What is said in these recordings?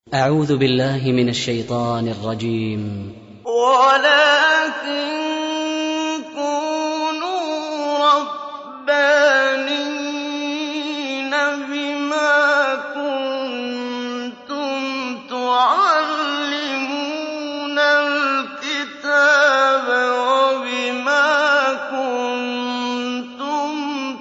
أعوذ بالله من الشيطان الرجيم ولكن كونوا ربانين بما كنتم تعلمون الكتاب وبما كنتم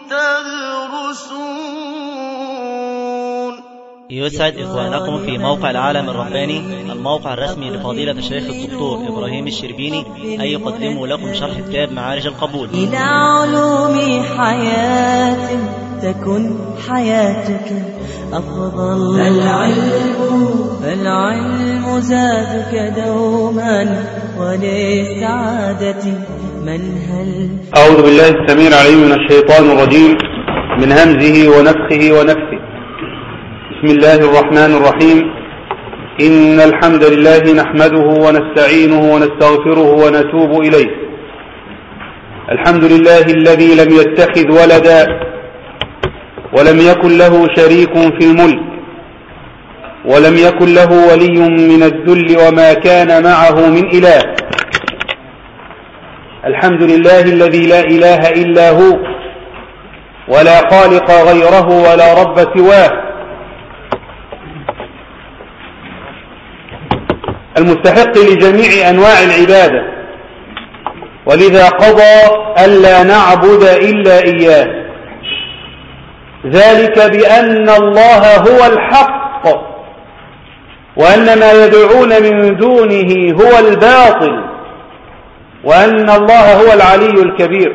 تدرسون يسعد إخوانكم في موقع العالم الرباني الموقع الرسمي لفضيلة الشيخ الدكتور إبراهيم الشربيني أن يقدموا لكم شرح كتاب معارج القبول إلى علوم حياة تكن حياتك أفضل فالعلم فالعلم زادك دوما وللسعادة منهل أعوذ بالله السميع العليم من الشيطان الرجيم من همزه ونفخه ونفسه بسم الله الرحمن الرحيم إن الحمد لله نحمده ونستعينه ونستغفره ونتوب إليه الحمد لله الذي لم يتخذ ولدا ولم يكن له شريك في الملك ولم يكن له ولي من الذل وما كان معه من إله الحمد لله الذي لا إله إلا هو ولا خالق غيره ولا رب سواه المستحق لجميع أنواع العبادة ولذا قضى ألا نعبد إلا إياه ذلك بأن الله هو الحق وأن ما يدعون من دونه هو الباطل وأن الله هو العلي الكبير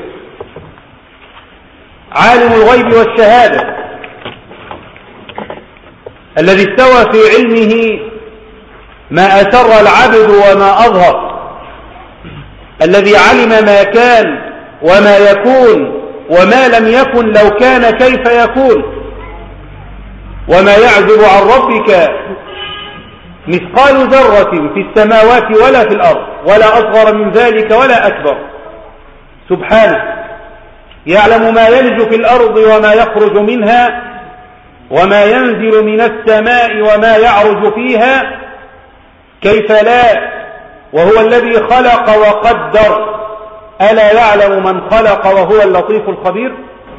عالم الغيب والشهادة الذي استوى في علمه ما أسر العبد وما أظهر الذي علم ما كان وما يكون وما لم يكن لو كان كيف يكون وما يعزب عن ربك مثقال ذرة في السماوات ولا في الأرض ولا أصغر من ذلك ولا أكبر سبحانه يعلم ما يلج في الأرض وما يخرج منها وما ينزل من السماء وما يعرج فيها كيف لا وهو الذي خلق وقدر ألا يعلم من خلق وهو اللطيف الخبير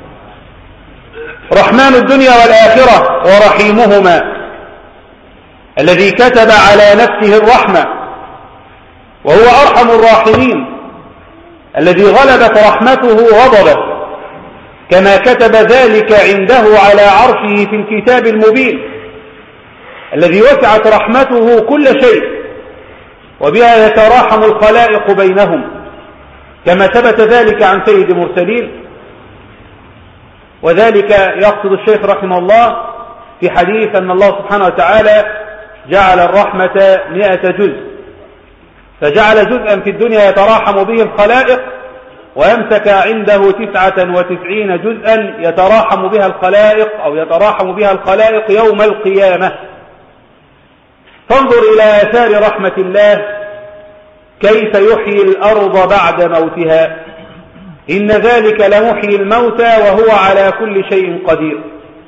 رحمن الدنيا والآخرة ورحيمهما الذي كتب على نفسه الرحمة وهو أرحم الراحمين الذي غلبت رحمته غضبه كما كتب ذلك عنده على عرشه في الكتاب المبين الذي وسعت رحمته كل شيء وبها يتراحم الخلائق بينهم كما ثبت ذلك عن سيد المرسلين وذلك يقصد الشيخ رحمه الله في حديث أن الله سبحانه وتعالى جعل الرحمة مئة جزء فجعل جزءا في الدنيا يتراحم به الخلائق ويمسك عنده تسعة وتسعين جزءا يتراحم بها الخلائق أو يتراحم بها الخلائق يوم القيامة فانظر إلى آثار رحمة الله كيف يحيي الأرض بعد موتها إن ذلك لمحيي الموتى وهو على كل شيء قدير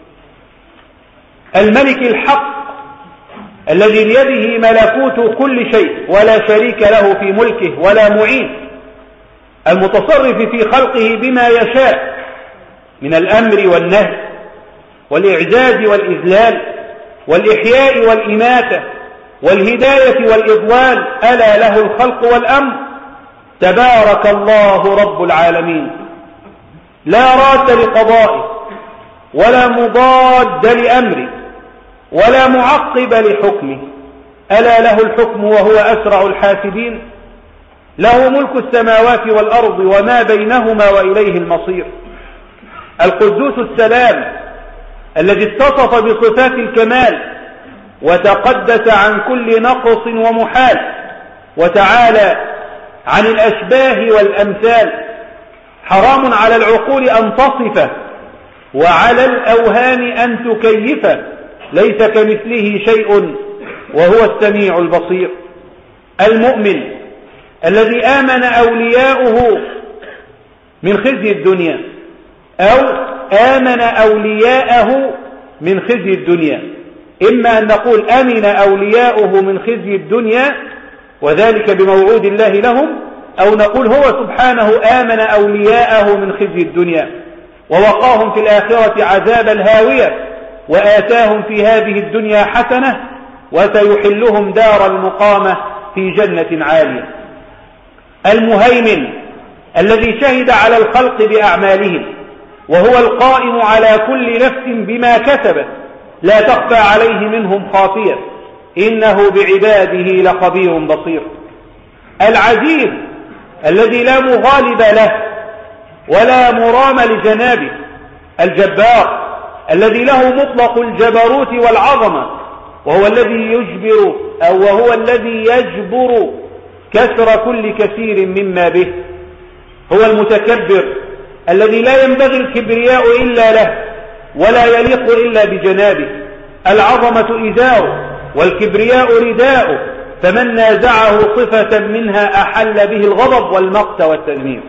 الملك الحق الذي بيده ملكوت كل شيء ولا شريك له في ملكه ولا معين المتصرف في خلقه بما يشاء من الأمر والنهي والإعجاز والإذلال والإحياء والإماتة والهداية والإضلال ألا له الخلق والأمر تبارك الله رب العالمين لا راد لقضائه ولا مضاد لأمره ولا معقب لحكمه ألا له الحكم وهو أسرع الحاسبين له ملك السماوات والأرض وما بينهما وإليه المصير القدوس السلام الذي اتصف بصفات الكمال وتقدس عن كل نقص ومحال وتعالى عن الأشباه والأمثال حرام على العقول أن تصفه وعلى الأوهام أن تكيفه ليس كمثله شيء وهو السميع البصير المؤمن الذي آمن أولياؤه من خزي الدنيا أو آمن أولياءه من خزي الدنيا إما أن نقول أمن أولياؤه من خزي الدنيا وذلك بموعود الله لهم أو نقول هو سبحانه آمن أولياءه من خزي الدنيا ووقاهم في الآخرة عذاب الهاوية وآتاهم في هذه الدنيا حسنة وسيحلهم دار المقامة في جنة عالية المهيمن الذي شهد على الخلق بأعمالهم وهو القائم على كل نفس بما كسبت لا تخفى عليه منهم خافية إنه بعباده لخبير بصير العزيز الذي لا مغالب له ولا مرام لجنابه الجبار الذي له مطلق الجبروت والعظمة وهو الذي يجبر أو وهو الذي يجبر كسر كل كثير مما به هو المتكبر الذي لا ينبغي الكبرياء إلا له ولا يليق إلا بجنابه العظمة إزاره والكبرياء رداؤه فمن نازعه صفة منها أحل به الغضب والمقت والتدمير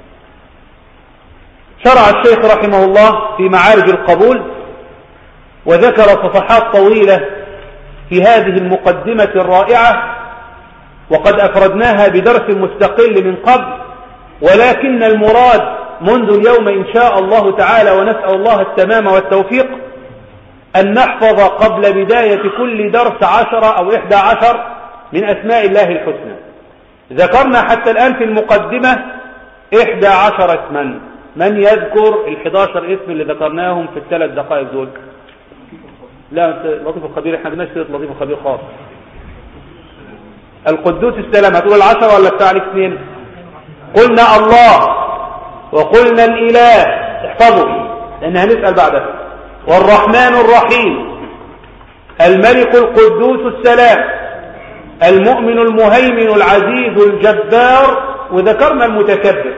شرع الشيخ رحمه الله في معارج القبول وذكر صفحات طويلة في هذه المقدمة الرائعة وقد أفردناها بدرس مستقل من قبل ولكن المراد منذ اليوم إن شاء الله تعالى ونسأل الله التمام والتوفيق أن نحفظ قبل بداية كل درس عشرة أو إحدى عشر من أسماء الله الحسنى ذكرنا حتى الآن في المقدمة إحدى عشر اسما من يذكر الحداشر اسم اللي ذكرناهم في الثلاث دقائق دول لا لطيف الخبير احنا بدناش سيره لطيف الخبير خالص القدوس السلام هتقول العشرة ولا بتاع عليك اثنين قلنا الله وقلنا الإله احفظوا لأن هنسأل بعدها والرحمن الرحيم الملك القدوس السلام المؤمن المهيمن العزيز الجبار وذكرنا المتكبر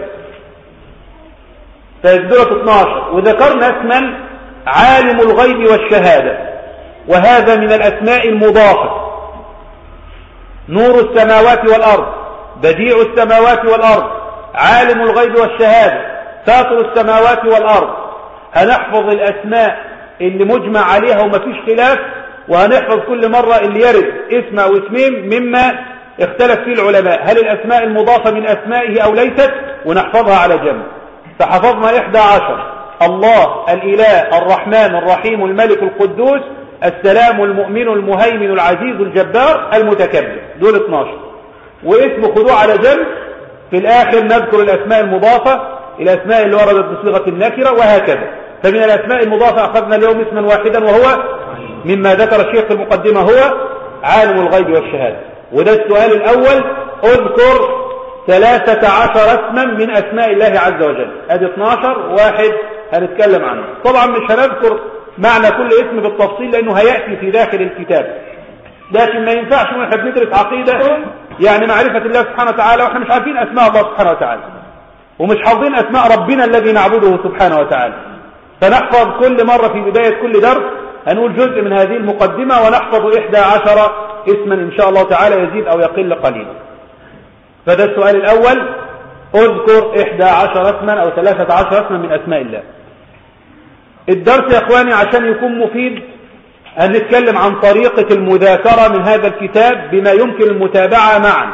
فيزدرة 12 وذكرنا اسما عالم الغيب والشهادة وهذا من الأسماء المضافة نور السماوات والأرض بديع السماوات والأرض عالم الغيب والشهادة فاطر السماوات والأرض هنحفظ الأسماء اللي مجمع عليها ومفيش خلاف وهنحفظ كل مرة اللي يرد اسم أو اسمين مما اختلف فيه العلماء هل الأسماء المضافة من أسمائه أو ليست ونحفظها على جنب فحفظنا إحدى عشر الله الإله الرحمن الرحيم الملك القدوس السلام المؤمن المهيمن العزيز الجبار المتكبر دول 12 واسم خذوه على جنب في الآخر نذكر الأسماء المضافة الأسماء اللي وردت بصيغة النكرة وهكذا فمن الأسماء المضافة أخذنا اليوم اسما واحدا وهو مما ذكر الشيخ في المقدمة هو عالم الغيب والشهادة وده السؤال الأول اذكر ثلاثة عشر اسما من أسماء الله عز وجل ادي 12 واحد هنتكلم عنه طبعا مش هنذكر معنى كل اسم بالتفصيل لأنه هيأتي في داخل الكتاب لكن ما ينفعش واحنا بندرس عقيدة يعني معرفة الله سبحانه وتعالى واحنا مش عارفين أسماء الله سبحانه وتعالى ومش حافظين أسماء ربنا الذي نعبده سبحانه وتعالى فنحفظ كل مرة في بداية كل درس هنقول جزء من هذه المقدمة ونحفظ إحدى عشر اسما إن شاء الله تعالى يزيد أو يقل قليلا فده السؤال الأول اذكر إحدى عشر اسما أو ثلاثة عشر اسما من أسماء الله الدرس يا اخواني عشان يكون مفيد أن نتكلم عن طريقة المذاكرة من هذا الكتاب بما يمكن المتابعة معا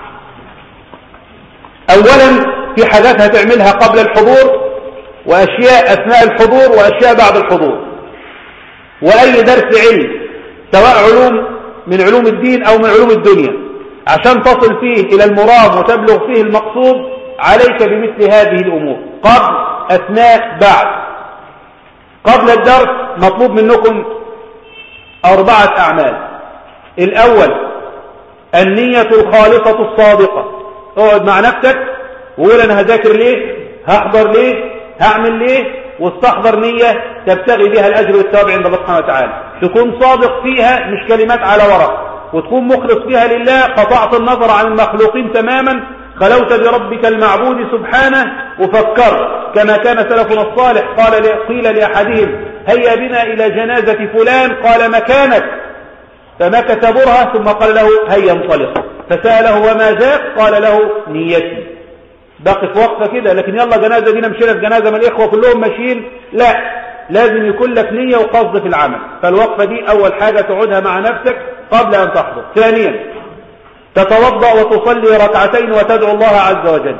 أولا في حاجات هتعملها قبل الحضور وأشياء أثناء الحضور وأشياء بعد الحضور وأي درس علم سواء علوم من علوم الدين أو من علوم الدنيا عشان تصل فيه إلى المرام وتبلغ فيه المقصود عليك بمثل هذه الأمور قبل أثناء بعد قبل الدرس مطلوب منكم أربعة أعمال الأول النية الخالصة الصادقة اقعد مع نفسك وقول أنا هذاكر ليه هحضر ليه هعمل ليه واستحضر نية تبتغي بها الأجر والثواب عند الله سبحانه وتعالى تكون صادق فيها مش كلمات على ورق وتكون مخلص فيها لله قطعت النظر عن المخلوقين تماما خلوت بربك المعبود سبحانه وفكرت كما كان سلفنا الصالح قال قيل لأحدهم هيا بنا إلى جنازة فلان قال مكانك فمكث برهة ثم قال له هيا انطلق فسأله وما جاء قال له نيتي بقي في وقفة كده لكن يلا جنازة دينا مشينا في جنازة من الإخوة كلهم ماشيين لا لازم يكون لك نية وقصد في العمل فالوقفة دي أول حاجة تقعدها مع نفسك قبل أن تحضر ثانيا تتوضأ وتصلي ركعتين وتدعو الله عز وجل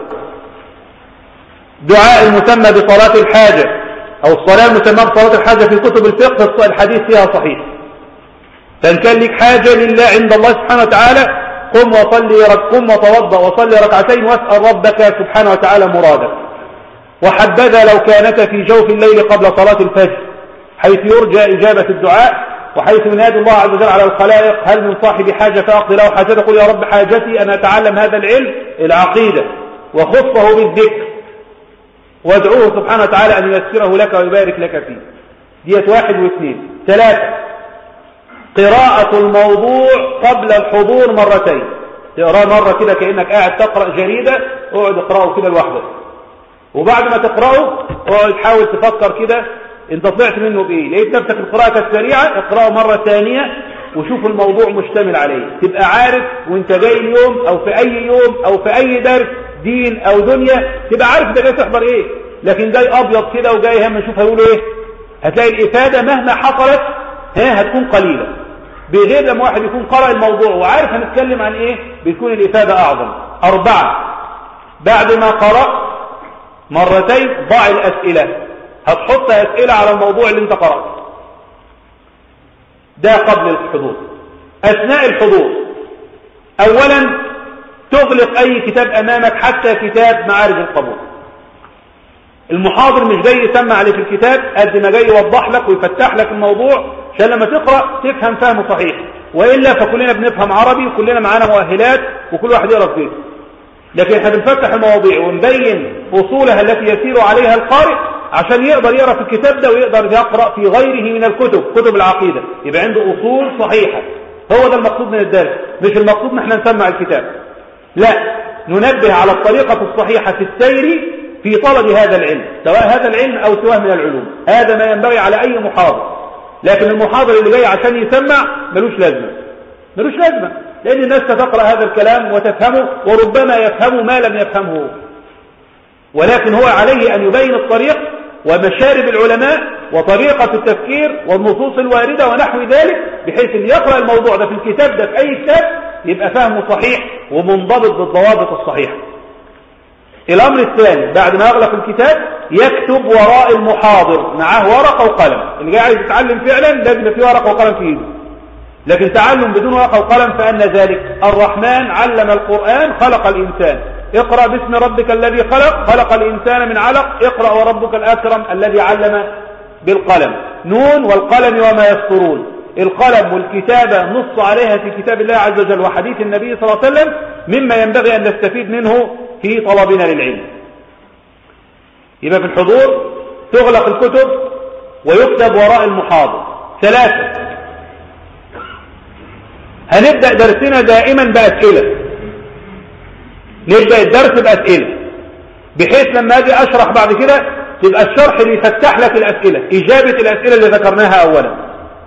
دعاء المسمى بصلاة الحاجة أو الصلاة المسمى بصلاة الحاجة في كتب الفقه الحديث فيها صحيح فإن كان لك حاجة لله عند الله سبحانه وتعالى قم وصلي قم وتوضأ وصلي ركعتين واسأل ربك سبحانه وتعالى مرادك وحبذا لو كانت في جوف الليل قبل صلاة الفجر حيث يرجى إجابة الدعاء وحيث ينادي الله عز وجل على الخلائق هل من صاحب حاجة فأقضي له حاجته قل يا رب حاجتي أن أتعلم هذا العلم العقيدة وخصه بالذكر وادعوه سبحانه وتعالى أن ييسره لك ويبارك لك فيه ديت واحد واثنين ثلاثة قراءة الموضوع قبل الحضور مرتين تقراه مرة كده كأنك قاعد تقرأ جريدة اقعد اقرأه كده لوحدك وبعد ما تقرأه اقعد حاول تفكر كده انت طلعت منه بايه لقيت نفسك القراءة كانت سريعة اقرأه مرة ثانية وشوف الموضوع مشتمل عليه تبقى عارف وانت جاي اليوم او في اي يوم او في اي درس دين او دنيا تبقى عارف انت جاي تحضر ايه لكن جاي ابيض كده وجاي هم نشوف هيقولوا ايه هتلاقي الافادة مهما حصلت ها هتكون قليلة بغير لما واحد يكون قرأ الموضوع وعارف هنتكلم عن ايه بيكون الافادة اعظم اربعة بعد ما قرأ مرتين ضع الاسئلة هتحط اسئلة على الموضوع اللي انت قرأته ده قبل الحضور اثناء الحضور اولا تغلق اي كتاب امامك حتى كتاب معارج القبول المحاضر مش جاي يسمع عليه في الكتاب قد ما جاي يوضح لك ويفتح لك الموضوع عشان لما تقرأ تفهم فهم صحيح وإلا فكلنا بنفهم عربي وكلنا معانا مؤهلات وكل واحد يقرأ في بيته لكن احنا بنفتح المواضيع ونبين أصولها التي يسير عليها القارئ عشان يقدر يقرأ في الكتاب ده ويقدر يقرأ في غيره من الكتب كتب العقيدة يبقى عنده أصول صحيحة هو ده المقصود من الدرس مش المقصود ان احنا نسمع الكتاب لا ننبه على الطريقة الصحيحة في السير في طلب هذا العلم سواء هذا العلم أو سواه من العلوم هذا ما ينبغي على أي محاضر لكن المحاضر اللي جاي عشان يسمع ملوش لازمة ملوش لازمة لأن الناس ستقرأ هذا الكلام وتفهمه وربما يفهم ما لم يفهمه ولكن هو عليه أن يبين الطريق ومشارب العلماء وطريقة التفكير والنصوص الواردة ونحو ذلك بحيث أن يقرأ الموضوع ده في الكتاب ده في أي كتاب يبقى فهمه صحيح ومنضبط بالضوابط الصحيحة الأمر الثاني بعد ما يغلق الكتاب يكتب وراء المحاضر معاه ورقة وقلم اللي جاي عايز يتعلم فعلا لازم في ورقة وقلم في ايده لكن تعلم بدون ورقة وقلم فأن ذلك الرحمن علم القرآن خلق الإنسان اقرأ باسم ربك الذي خلق خلق الإنسان من علق اقرأ وربك الأكرم الذي علم بالقلم نون والقلم وما يسطرون القلم والكتابة نص عليها في كتاب الله عز وجل وحديث النبي صلى الله عليه وسلم مما ينبغي أن نستفيد منه في طلبنا للعلم يبقى في الحضور تغلق الكتب ويكتب وراء المحاضر ثلاثة هنبدأ درسنا دائما بأسئلة نبدأ الدرس بأسئلة بحيث لما أجي أشرح بعد كده تبقى الشرح اللي يفتح لك الأسئلة إجابة الأسئلة اللي ذكرناها أولا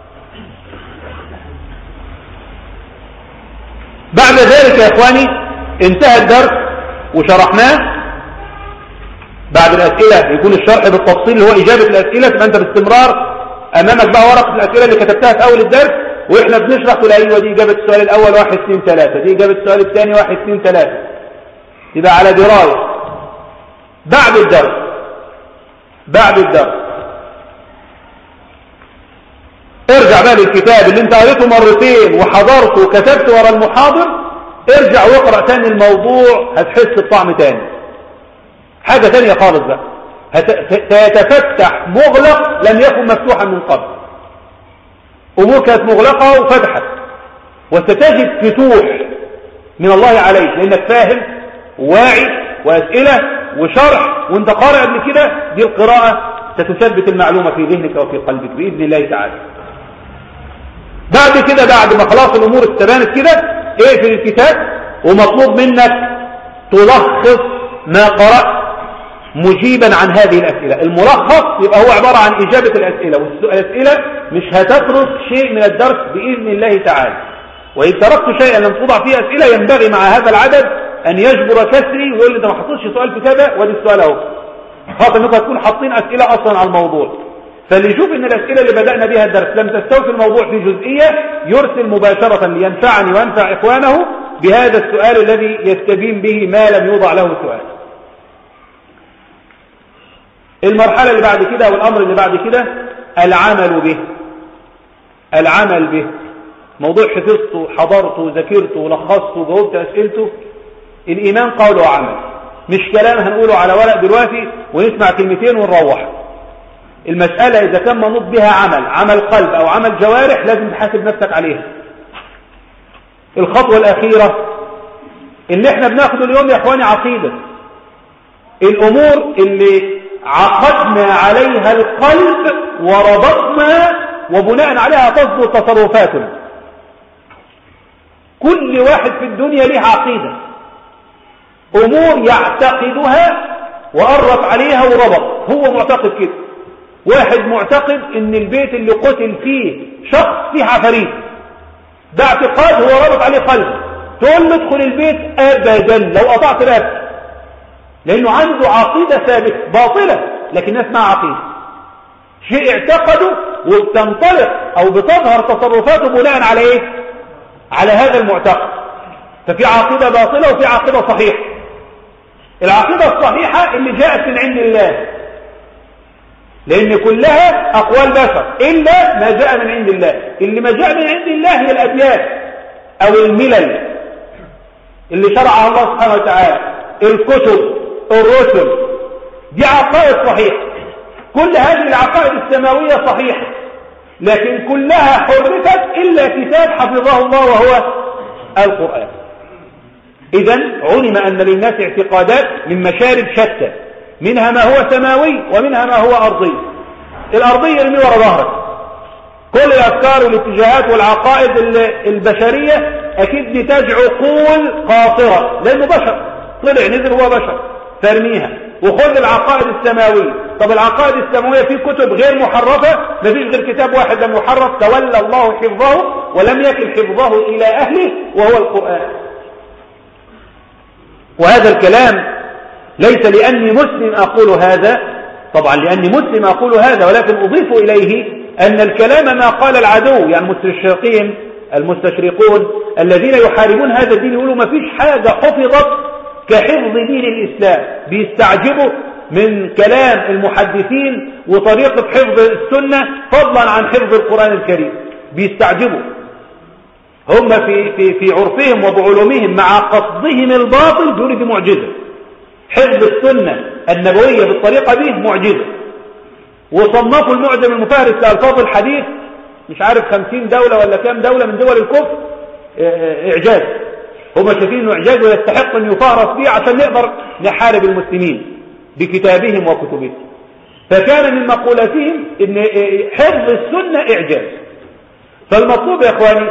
بعد ذلك يا إخواني انتهى الدرس وشرحناه بعد الأسئلة يكون الشرح بالتفصيل اللي هو إجابة الأسئلة تبقى أنت باستمرار أمامك بقى ورقة الأسئلة اللي كتبتها في أول الدرس وإحنا بنشرح تقول أيوة دي إجابة السؤال الأول واحد اثنين ثلاثة دي إجابة السؤال الثاني واحد اثنين ثلاثة يبقى على دراية بعد الدرس بعد الدرس ارجع بقى للكتاب اللي انت قريته مرتين وحضرته وكتبت ورا المحاضر ارجع واقرأ تاني الموضوع هتحس بطعم تاني حاجة تانية خالص بقى سيتفتح مغلق لم يكن مفتوحا من قبل أمور كانت مغلقة وفتحت وستجد فتوح من الله عليك لأنك فاهم واعي وأسئلة وشرح وانت قارئ قبل كده دي القراءة ستثبت المعلومة في ذهنك وفي قلبك بإذن الله تعالى بعد كده بعد ما خلاص الأمور استبانت كده اقفل الكتاب ومطلوب منك تلخص ما قرأت مجيبا عن هذه الأسئلة الملخص يبقى هو عبارة عن إجابة الأسئلة والأسئلة مش هتترك شيء من الدرس بإذن الله تعالى وإن تركت شيئا لم توضع فيه أسئلة ينبغي مع هذا العدد أن يجبر كسري ويقول لي أنت ما حطيتش سؤال في كذا وادي السؤال أهو خاطر أنكم هتكون حاطين أسئلة أصلا على الموضوع فاللي يشوف ان الاسئله اللي بدانا بها الدرس لم تستوفي الموضوع في جزئيه يرسل مباشره لينفعني وينفع اخوانه بهذا السؤال الذي يستبين به ما لم يوضع له سؤال المرحله اللي بعد كده والامر اللي بعد كده العمل به العمل به موضوع حفظته حضرته ذاكرته لخصته جاوبت اسئلته الايمان قول وعمل مش كلام هنقوله على ورق دلوقتي ونسمع كلمتين ونروح المسألة إذا كان منوط بها عمل عمل قلب أو عمل جوارح لازم تحاسب نفسك عليها الخطوة الأخيرة اللي احنا بناخده اليوم يا اخواني عقيدة الأمور اللي عقدنا عليها القلب وربطنا وبناء عليها تصدر تصرفاتنا كل واحد في الدنيا له عقيدة أمور يعتقدها وقرب عليها وربط هو معتقد كده واحد معتقد ان البيت اللي قتل فيه شخص فيه عفاريت ده اعتقاد هو ربط عليه قلبه تقول له ادخل البيت ابدا لو قطعت راسك لانه عنده عقيده ثابته باطله لكن الناس معها عقيده شيء اعتقده وبتنطلق او بتظهر تصرفاته بناء على ايه على هذا المعتقد ففي عقيده باطله وفي عقيده صحيحه العقيده الصحيحه اللي جاءت من عند الله لأن كلها أقوال بشر إلا ما جاء من عند الله اللي ما جاء من عند الله هي الأديان أو الملل اللي شرعها الله سبحانه وتعالى الكتب الرسل دي عقائد صحيحة كل هذه العقائد السماوية صحيحة لكن كلها حرفت إلا كتاب حفظه الله وهو القرآن إذا علم أن للناس اعتقادات من مشارب شتى منها ما هو سماوي ومنها ما هو أرضي الأرضية اللي ورا ظهرك كل الأفكار والاتجاهات والعقائد البشرية أكيد نتاج عقول قاصرة لأنه بشر طلع نزل هو بشر فارميها وخذ العقائد السماوية طب العقائد السماوية في كتب غير محرفة ما فيش غير كتاب واحد لم يحرف تولى الله حفظه ولم يكن حفظه إلى أهله وهو القرآن وهذا الكلام ليس لأني مسلم أقول هذا طبعا لأني مسلم أقول هذا ولكن أضيف إليه أن الكلام ما قال العدو يعني المستشرقين المستشرقون الذين يحاربون هذا الدين يقولوا ما فيش حاجة حفظت كحفظ دين الإسلام بيستعجبوا من كلام المحدثين وطريقة حفظ السنة فضلا عن حفظ القرآن الكريم بيستعجبوا هم في, في, في عرفهم وبعلومهم مع قصدهم الباطل بيقولوا دي معجزة حفظ السنة النبوية بالطريقة دي معجزة وصنفوا المعجم المفارس لألفاظ الحديث مش عارف خمسين دولة ولا كام دولة من دول الكفر إعجاز هم شايفين انه إعجاز ويستحق أن يفارس به عشان نقدر نحارب المسلمين بكتابهم وكتبهم فكان من مقولاتهم ان حفظ السنة إعجاز فالمطلوب يا إخواني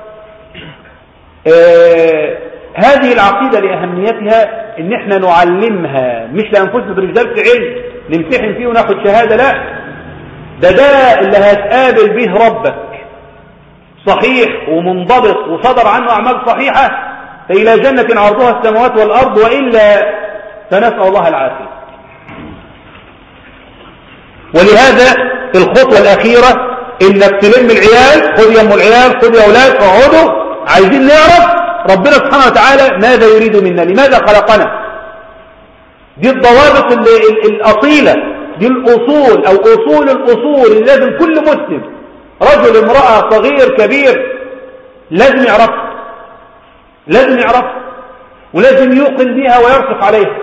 آه هذه العقيدة لأهميتها ان احنا نعلمها مش لأنفسنا في درس علم نمتحن فيه وناخد شهادة لا ده ده اللي هتقابل به ربك صحيح ومنضبط وصدر عنه أعمال صحيحة فإلى جنة عرضها السماوات والأرض وإلا فنسأل الله العافية ولهذا الخطوة الأخيرة إنك تلم العيال خذ يم العيال خذ يا أولاد اقعدوا عايزين نعرف ربنا سبحانه وتعالى ماذا يريد منا لماذا خلقنا دي الضوابط الأصيلة دي الأصول أو أصول الأصول اللي لازم كل مسلم رجل امرأة صغير كبير لازم يعرفها لازم يعرفها ولازم يوقن بها ويرسخ عليها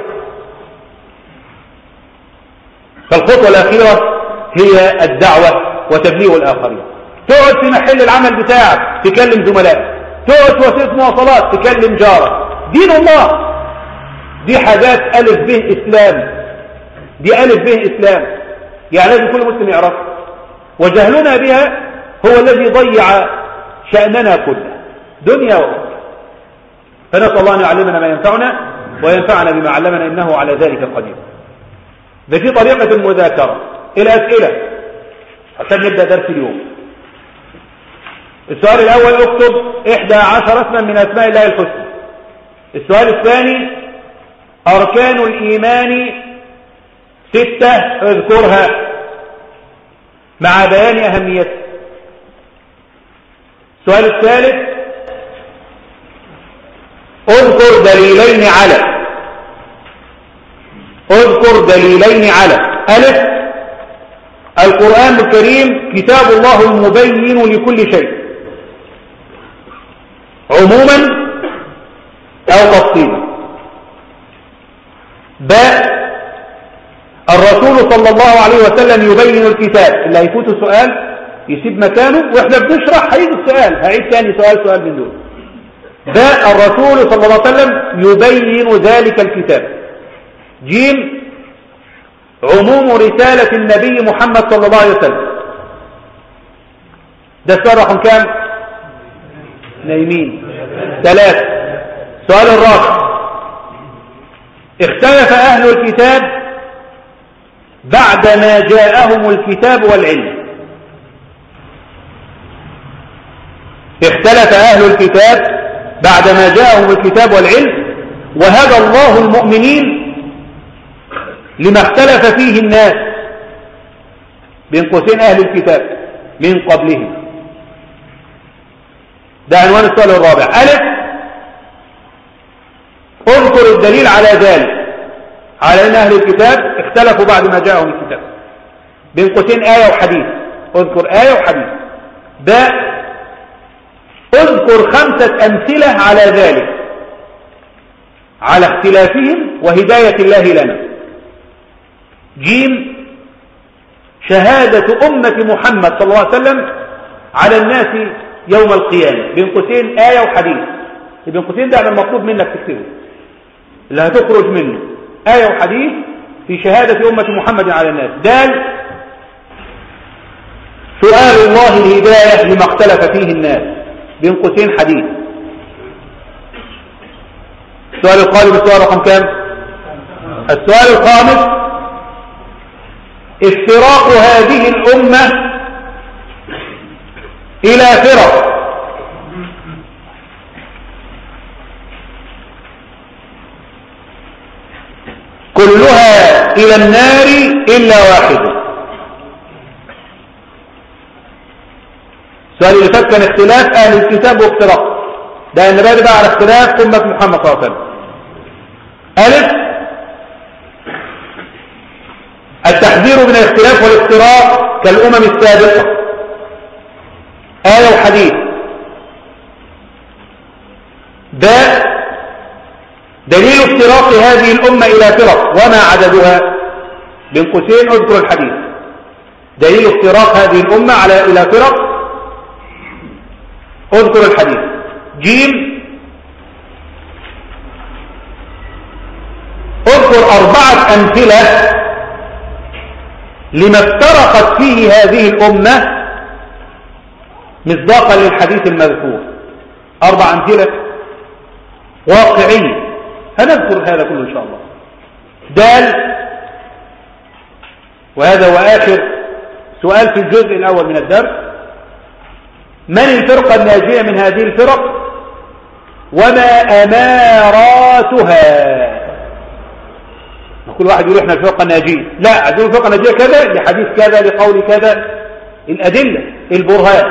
فالخطوة الأخيرة هي الدعوة وتبليغ الآخرين تقعد في محل العمل بتاعك تكلم زملائك تقعد في وسيله مواصلات تكلم جارك دين الله دي حاجات ألف به إسلام دي ألف به إسلام يعني لازم كل مسلم يعرفها وجهلنا بها هو الذي ضيع شأننا كله دنيا وأخرى فنسأل الله أن يعلمنا ما ينفعنا وينفعنا بما علمنا إنه على ذلك قدير ده في طريقة المذاكرة الأسئلة عشان نبدأ درس اليوم السؤال الأول اكتب إحدى عشر اسما من أسماء الله الحسنى السؤال الثاني أركان الإيمان ستة اذكرها مع بيان أهميته السؤال الثالث اذكر دليلين على اذكر دليلين على ألف القرآن الكريم كتاب الله المبين لكل شيء عموما أو تفصيلا باء الرسول صلى الله عليه وسلم يبين الكتاب اللي هيفوت سؤال يسيب مكانه واحنا بنشرح هيجي السؤال هعيد ثاني سؤال سؤال من دول باء الرسول صلى الله عليه وسلم يبين ذلك الكتاب جيم عموم رسالة النبي محمد صلى الله عليه وسلم ده السؤال رقم كام نايمين ثلاثة السؤال الرابع اختلف أهل الكتاب بعدما جاءهم الكتاب والعلم اختلف أهل الكتاب بعدما جاءهم الكتاب والعلم وهدى الله المؤمنين لما اختلف فيه الناس بين قوسين أهل الكتاب من قبلهم ده عنوان السؤال الرابع ألف اذكر الدليل على ذلك على أن أهل الكتاب اختلفوا بعد ما جاءهم الكتاب بين قوسين آية وحديث اذكر آية وحديث باء اذكر خمسة أمثلة على ذلك على اختلافهم وهداية الله لنا جيم شهادة أمة محمد صلى الله عليه وسلم على الناس يوم القيامة بين قوسين آية وحديث بين قوسين ده المطلوب منك تكتبه اللي هتخرج منه آية وحديث في شهادة أمة محمد على الناس دال سؤال الله الهداية لما اختلف فيه الناس بين قوسين حديث السؤال القادم السؤال رقم كام السؤال الخامس افتراق هذه الأمة إلى فرق كلها إلى النار إلا واحدة السؤال اللي فات كان اختلاف أهل الكتاب وافتراق ده اللي بقى على اختلاف أمة محمد صلى الله عليه وسلم ألف التحذير من الاختلاف والافتراق كالأمم السابقة آية وحديث باء دليل افتراق هذه الأمة إلى فرق وما عددها بين قوسين اذكر الحديث دليل افتراق هذه الأمة على إلى فرق اذكر الحديث جيم اذكر أربعة أمثلة لما افترقت فيه هذه الأمة مصداقا للحديث المذكور أربع أمثلة واقعية هنذكر هذا كله إن شاء الله دال وهذا هو آخر سؤال في الجزء الأول من الدرس من الفرقة الناجية من هذه الفرق وما أماراتها كل واحد يقول احنا الفرقه الناجيه لا عايزين الفرقه الناجيه كذا لحديث كذا لقول كذا الادله البرهان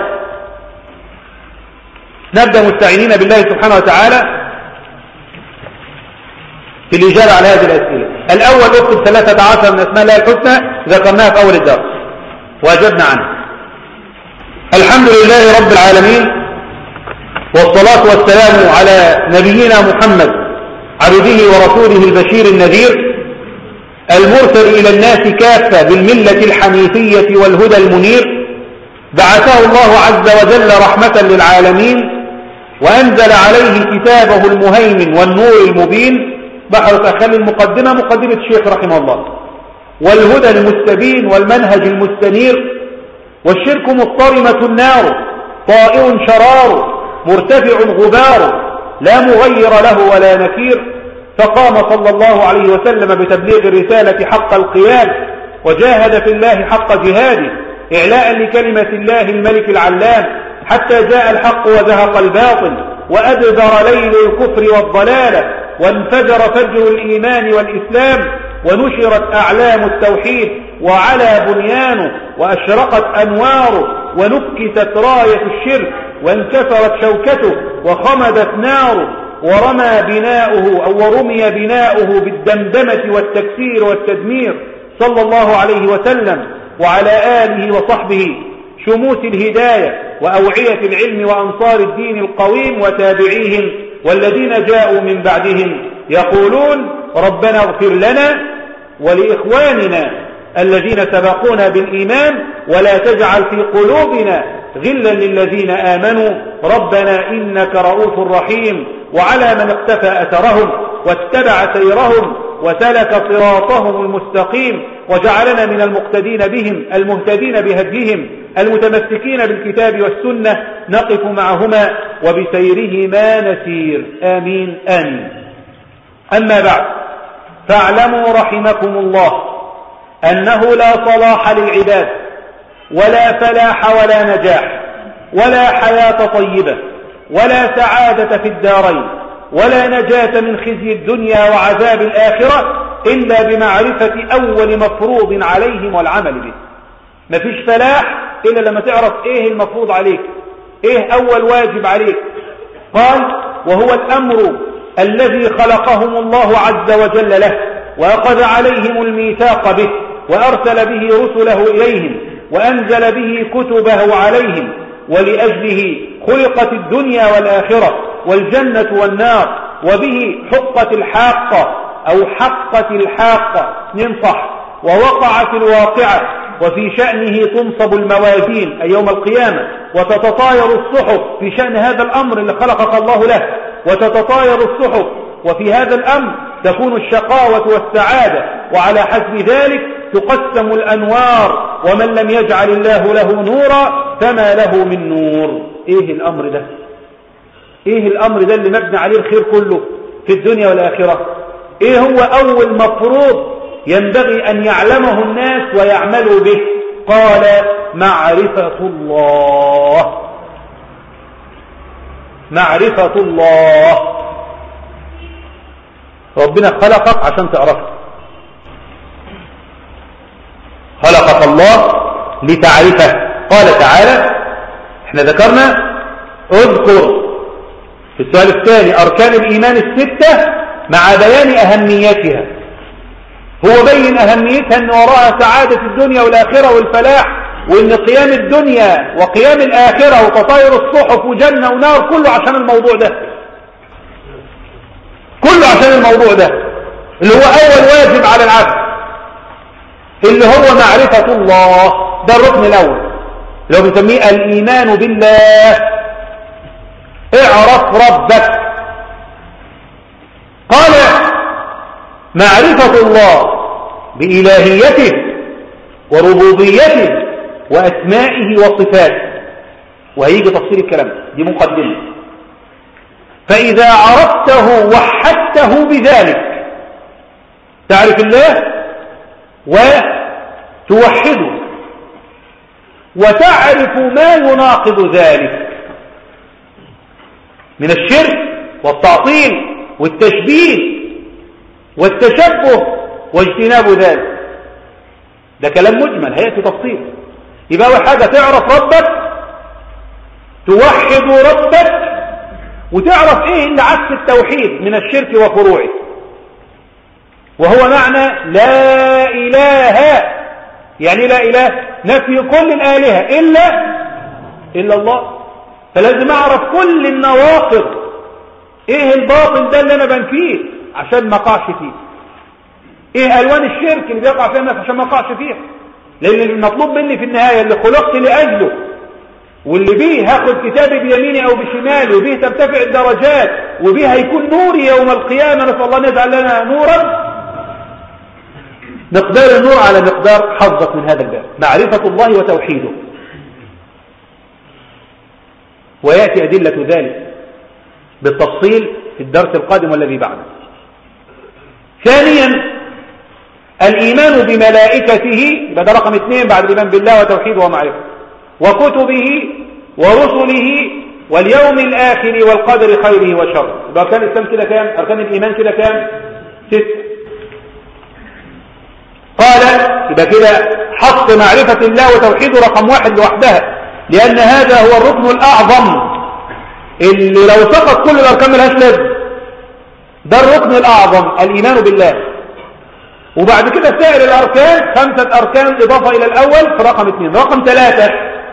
نبدا مستعينين بالله سبحانه وتعالى في الاجابه على هذه الاسئله الاول اكتب 13 من اسماء الله الحسنى ذكرناها في اول الدرس واجبنا عنها الحمد لله رب العالمين والصلاه والسلام على نبينا محمد عبده ورسوله البشير النذير المرسل إلى الناس كافة بالملة الحنيفية والهدى المنير بعثه الله عز وجل رحمة للعالمين وأنزل عليه كتابه المهيمن والنور المبين بحر تخلي المقدمة مقدمة الشيخ رحمه الله والهدى المستبين والمنهج المستنير والشرك مضطرمة النار طائر شرار مرتفع غبار لا مغير له ولا نكير فقام صلى الله عليه وسلم بتبليغ الرسالة حق القيام وجاهد في الله حق جهاده إعلاء لكلمة الله الملك العلام حتى جاء الحق وزهق الباطل وأدبر ليل الكفر والضلالة وانفجر فجر الإيمان والإسلام ونشرت أعلام التوحيد وعلى بنيانه وأشرقت أنواره ونكست راية الشرك وانكسرت شوكته وخمدت ناره ورمى بناؤه أو ورمي بناؤه بالدمدمة والتكسير والتدمير صلى الله عليه وسلم وعلى آله وصحبه شموس الهداية وأوعية العلم وأنصار الدين القويم وتابعيهم والذين جاءوا من بعدهم يقولون ربنا اغفر لنا ولإخواننا الذين سبقونا بالإيمان ولا تجعل في قلوبنا غلا للذين آمنوا ربنا إنك رؤوف رحيم وعلى من اقتفى أثرهم واتبع سيرهم وسلك صراطهم المستقيم وجعلنا من المقتدين بهم المهتدين بهديهم المتمسكين بالكتاب والسنة نقف معهما وبسيرهما نسير آمين آمين أما بعد فاعلموا رحمكم الله أنه لا صلاح للعباد ولا فلاح ولا نجاح ولا حياة طيبة ولا سعادة في الدارين ولا نجاة من خزي الدنيا وعذاب الآخرة إلا بمعرفة أول مفروض عليهم والعمل به مفيش فلاح إلا لما تعرف إيه المفروض عليك إيه أول واجب عليك قال وهو الأمر الذي خلقهم الله عز وجل له وأخذ عليهم الميثاق به وأرسل به رسله إليهم وأنزل به كتبه عليهم ولأجله خلقت الدنيا والآخرة والجنة والنار وبه حقت الحاقة أو حقت الحاقة ننصح ووقعت الواقعة وفي شأنه تنصب الموازين أي يوم القيامة وتتطاير الصحف في شأن هذا الأمر اللي خلقك الله له وتتطاير الصحف وفي هذا الأمر تكون الشقاوة والسعادة وعلى حسب ذلك تقسم الأنوار ومن لم يجعل الله له نورا فما له من نور إيه الأمر ده إيه الأمر ده اللي مبنى عليه الخير كله في الدنيا والآخرة إيه هو أول مفروض ينبغي أن يعلمه الناس ويعملوا به قال معرفة الله معرفة الله ربنا خلقك عشان تعرفه خلقك الله لتعرفه قال تعالى احنا ذكرنا اذكر في السؤال الثاني أركان الإيمان الستة مع بيان أهميتها هو بين أهميتها أن وراءها سعادة الدنيا والآخرة والفلاح وأن قيام الدنيا وقيام الآخرة وتطاير الصحف وجنة ونار كله عشان الموضوع ده كله عشان الموضوع ده اللي هو أول واجب على العبد اللي هو معرفة الله ده الركن الأول اللي هو بنسميه الإيمان بالله اعرف ربك قال معرفة الله بإلهيته وربوبيته وأسمائه وصفاته وهيجي تفصيل الكلام دي مقدمة فإذا عرفته وحدته بذلك تعرف الله وتوحده وتعرف ما يناقض ذلك من الشرك والتعطيل والتشبيه والتشبه واجتناب ذلك ده كلام مجمل هيأتي تفصيل يبقى أول حاجة تعرف ربك توحد ربك وتعرف ايه اللي عكس التوحيد من الشرك وفروعه وهو معنى لا إله يعني لا إله نفي كل الآلهة إلا إلا الله فلازم أعرف كل النواقض إيه الباطل ده اللي أنا بنفيه عشان ما أقعش فيه إيه ألوان الشرك اللي بيقع فيها الناس عشان ما أقعش فيها لأن المطلوب مني في النهاية اللي خلقت لأجله واللي بيه هاخد كتابي بيميني أو بشمالي وبيه ترتفع الدرجات وبيه هيكون نوري يوم القيامة نسأل الله أن يجعل لنا نورا مقدار النور على مقدار حظك من هذا الباب معرفة الله وتوحيده ويأتي أدلة ذلك بالتفصيل في الدرس القادم والذي بعده ثانيا الإيمان بملائكته بدأ رقم اثنين بعد الإيمان بالله وتوحيده ومعرفة وكتبه ورسله واليوم الآخر والقدر خيره وشره يبقى أركان الإسلام كده كام؟ أركان الإيمان كده كام؟ ست قال يبقى كده حط معرفة الله وتوحيده رقم واحد لوحدها لأن هذا هو الركن الأعظم اللي لو سقط كل الأركان ملهاش لازم ده الركن الأعظم الإيمان بالله وبعد كده سائر الأركان خمسة أركان إضافة إلى الأول في رقم اثنين رقم ثلاثة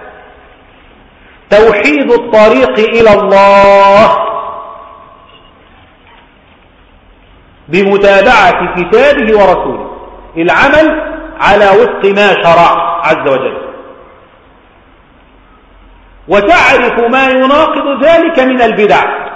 توحيد الطريق إلى الله بمتابعة كتابه ورسوله العمل على وفق ما شرع عز وجل وتعرف ما يناقض ذلك من البدع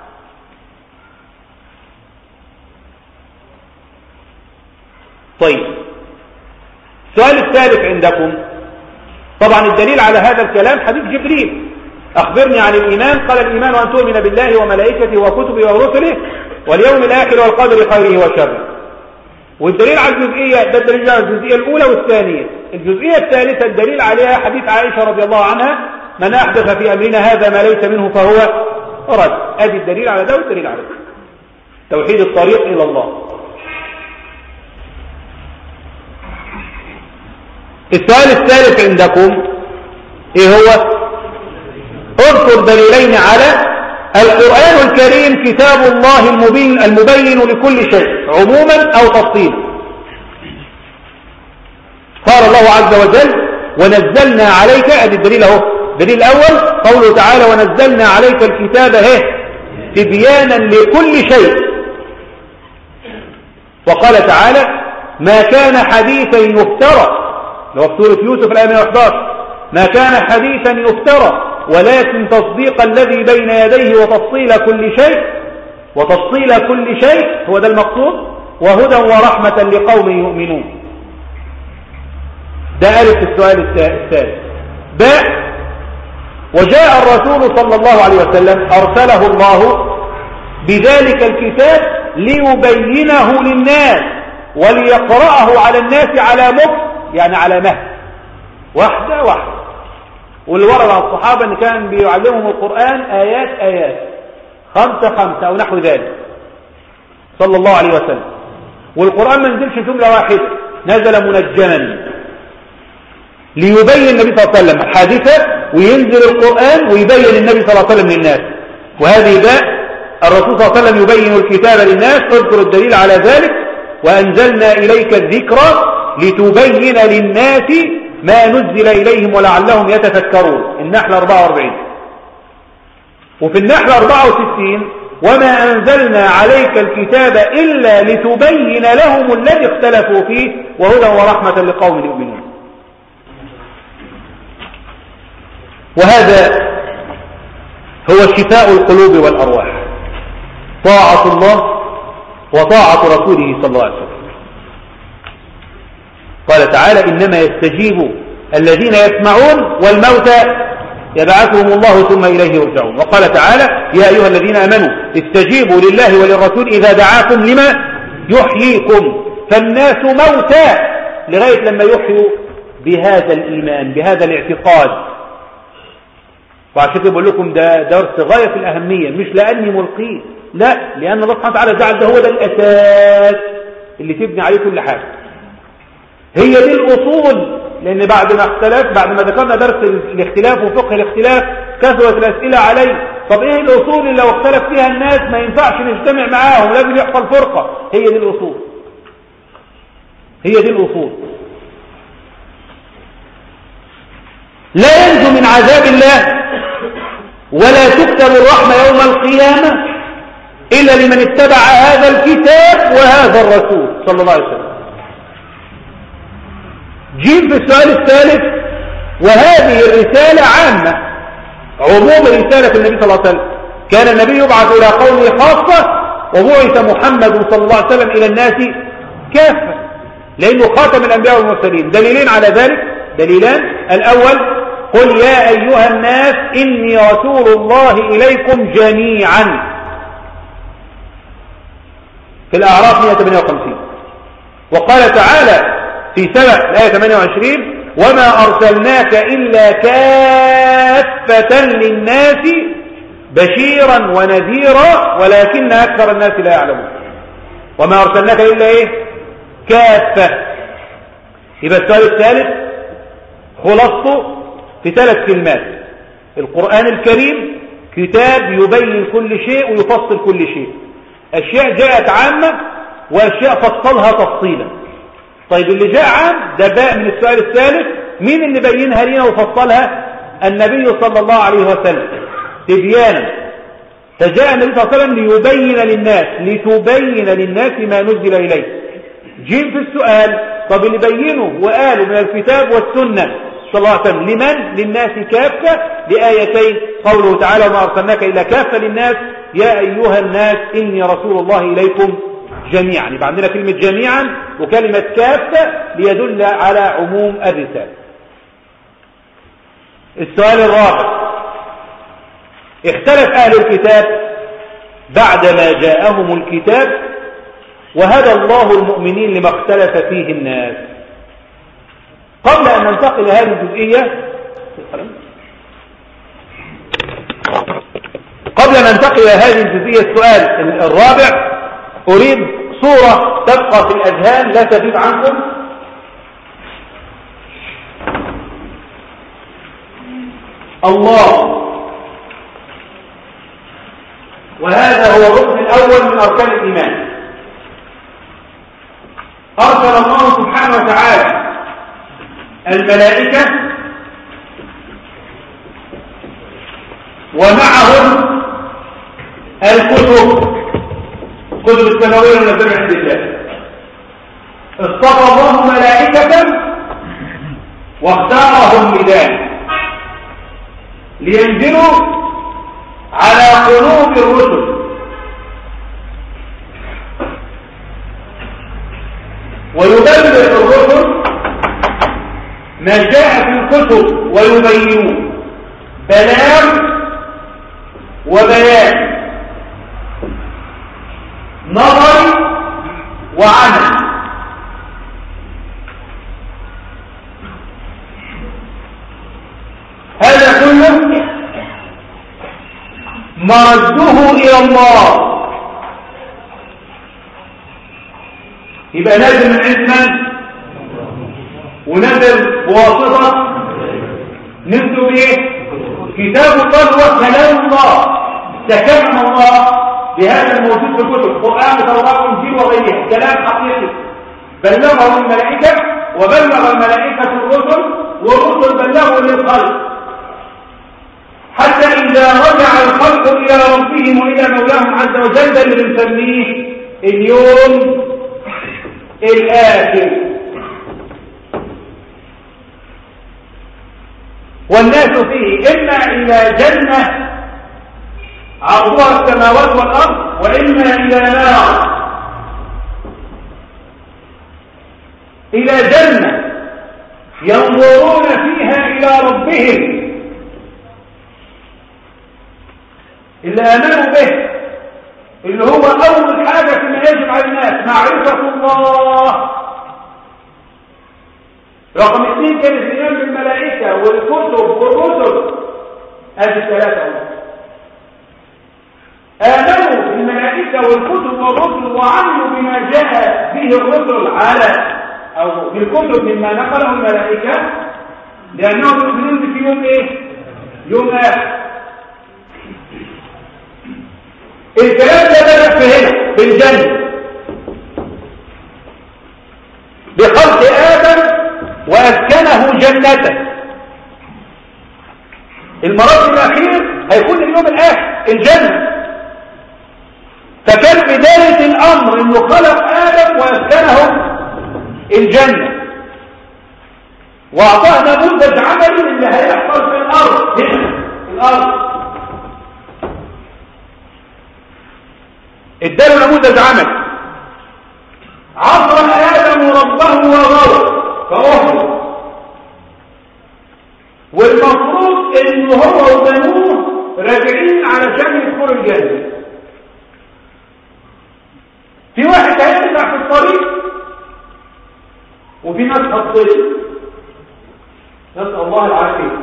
طيب السؤال الثالث عندكم طبعا الدليل على هذا الكلام حديث جبريل أخبرني عن الإيمان قال الإيمان أن تؤمن بالله وملائكته وكتبه ورسله واليوم الآخر والقدر خيره وشره والدليل على الجزئية ده الدليل على الجزئية الأولى والثانية الجزئية الثالثة الدليل عليها حديث عائشة رضي الله عنها من أحدث في أمرنا هذا ما ليس منه فهو رد أدي الدليل على ده والدليل على ده توحيد الطريق إلى الله السؤال الثالث عندكم ايه هو اذكر دليلين على القرآن الكريم كتاب الله المبين, المبين لكل شيء عموما أو تفصيلا قال الله عز وجل ونزلنا عليك ادي الدليل اهو الدليل الاول قوله تعالى ونزلنا عليك الكتاب اهي تبيانا لكل شيء وقال تعالى ما كان حديثا يفترى لو في سوره يوسف الايه 111 ما كان حديثا يفترى ولكن تصديق الذي بين يديه وتفصيل كل شيء وتفصيل كل شيء هو ده المقصود وهدى ورحمة لقوم يؤمنون ده ألف السؤال الثالث باء وجاء الرسول صلى الله عليه وسلم أرسله الله بذلك الكتاب ليبينه للناس وليقرأه على الناس على مكس يعني على مهد واحدة واحدة واللي ورد على الصحابة ان كان بيعلمهم القرآن آيات آيات خمسة خمسة أو نحو ذلك صلى الله عليه وسلم والقرآن ما نزلش جملة واحدة نزل منجما ليبين النبي صلى الله عليه وسلم الحادثة وينزل القرآن ويبين النبي صلى الله عليه وسلم للناس وهذه باء الرسول صلى الله عليه وسلم يبين الكتاب للناس اذكر الدليل على ذلك وأنزلنا إليك الذكرى لتبين للناس ما نزل إليهم ولعلهم يتفكرون النحل 44 وفي النحل 64 وما أنزلنا عليك الكتاب إلا لتبين لهم الذي اختلفوا فيه وهدى ورحمة لقوم يؤمنون وهذا هو شفاء القلوب والأرواح طاعة الله وطاعة رسوله صلى الله عليه وسلم قال تعالى إنما يستجيب الذين يسمعون والموتى يبعثهم الله ثم إليه يرجعون وقال تعالى يا أيها الذين أمنوا استجيبوا لله وللرسول إذا دعاكم لما يحييكم فالناس موتى لغاية لما يحيوا بهذا الإيمان بهذا الاعتقاد وعشان كده بقول لكم ده درس غاية في الأهمية مش لأني ملقيه لا لأن الله سبحانه وتعالى جعل ده هو ده الأساس اللي تبني عليه كل حاجة هي دي الأصول لأن بعد ما اختلف بعد ما ذكرنا درس الاختلاف وفقه الاختلاف كثرت الأسئلة عليه طب ايه الأصول اللي لو اختلف فيها الناس ما ينفعش نجتمع معاهم لازم يحصل فرقة هي دي الأصول هي دي الأصول لا ينجو من عذاب الله ولا تكتب الرحمة يوم القيامة إلا لمن اتبع هذا الكتاب وهذا الرسول صلى الله عليه وسلم جيب في السؤال الثالث وهذه الرسالة عامة عموم رسالة النبي صلى الله عليه وسلم كان النبي يبعث إلى قومه خاصة وبعث محمد صلى الله عليه وسلم إلى الناس كافة لأنه خاتم الأنبياء والمرسلين دليلين على ذلك دليلان الأول قل يا أيها الناس إني رسول الله إليكم جميعا في الأعراف 158 وقال تعالى في سبع الآية 28 وما أرسلناك إلا كافة للناس بشيرا ونذيرا ولكن أكثر الناس لا يعلمون وما أرسلناك إلا إيه كافة يبقى السؤال الثالث خلاصته في ثلاث كلمات القرآن الكريم كتاب يبين كل شيء ويفصل كل شيء أشياء جاءت عامة وأشياء فصلها تفصيلا طيب اللي جاء عام ده باء من السؤال الثالث مين اللي بينها لنا وفصلها النبي صلى الله عليه وسلم تبيانا فجاء النبي صلى الله عليه وسلم ليبين للناس لتبين للناس ما نزل إليه جيم في السؤال طب اللي بينه وقالوا من الكتاب والسنة صلى الله عليه وسلم لمن للناس كافة لآيتين قوله تعالى وما أرسلناك إلا كافة للناس يا أيها الناس إني رسول الله إليكم جميعا يبقى عندنا كلمة جميعا وكلمة كافة ليدل على عموم الرسالة السؤال الرابع اختلف أهل الكتاب بعدما جاءهم الكتاب وهدى الله المؤمنين لما اختلف فيه الناس قبل أن ننتقل هذه الجزئية قبل أن ننتقل إلى هذه الجزئية السؤال الرابع أريد صورة تبقى في الأذهان لا تغيب عنكم الله وهذا هو الركن الأول من أركان الإيمان أرسل الله سبحانه وتعالى الملائكة ومعهم الكتب كتب السماوية المنزلة عند الله اصطفى الله ملائكة واختارهم لذلك لينزلوا على قلوب الرسل ويبلغ الرسل ما جاء في الكتب ويبينون بلاغ وبيان نظر وعمل هذا كله مرده إلى الله يبقى نازل من عند من ونزل بواسطة نزلوا بإيه كتاب الله هو كلام الله تكلم الله بهذا الموجود في الكتب قرآن توراة وانجيل وغيرها كلام حقيقي بلغه الملائكة وبلغ الملائكة الرسل والرسل بلغوا للخلق حتى إذا رجع الخلق إلى ربهم وإلى مولاهم عز وجل ده اللي بنسميه اليوم الآخر والناس فيه إما إلى جنة عرضها السماوات والأرض وإما إلى نار إلى جنة ينظرون فيها إلى ربهم اللي آمنوا به اللي هو أول حاجة فيما يجب على الناس معرفة الله رقم اثنين كان الاهتمام بالملائكة والكتب والرسل هذه الثلاثة آمنوا بالملائكة والكتب والرسل وعملوا بما جاء به الرسل على أو بالكتب مما نقله الملائكة لأنهم يؤمنون في يوم إيه؟ يوم آخر الكلام ده بدأ في هنا في الجنة بخلق آدم وأسكنه جنته المرض الأخير هيكون اليوم الآخر الجنة فكان بداية الأمر أنه خلق آدم وأسكنه الجنة وأعطاه نموذج عملي اللي هيحصل في الأرض هنا في الأرض اداله نموذج عمل عصر آدم ربه وغوى فأهرب والمفروض انه هو وبنوه راجعين علشان يدخلوا الجنة في واحد هيرجع في الطريق وفي ناس هتطير نسأل الله العافية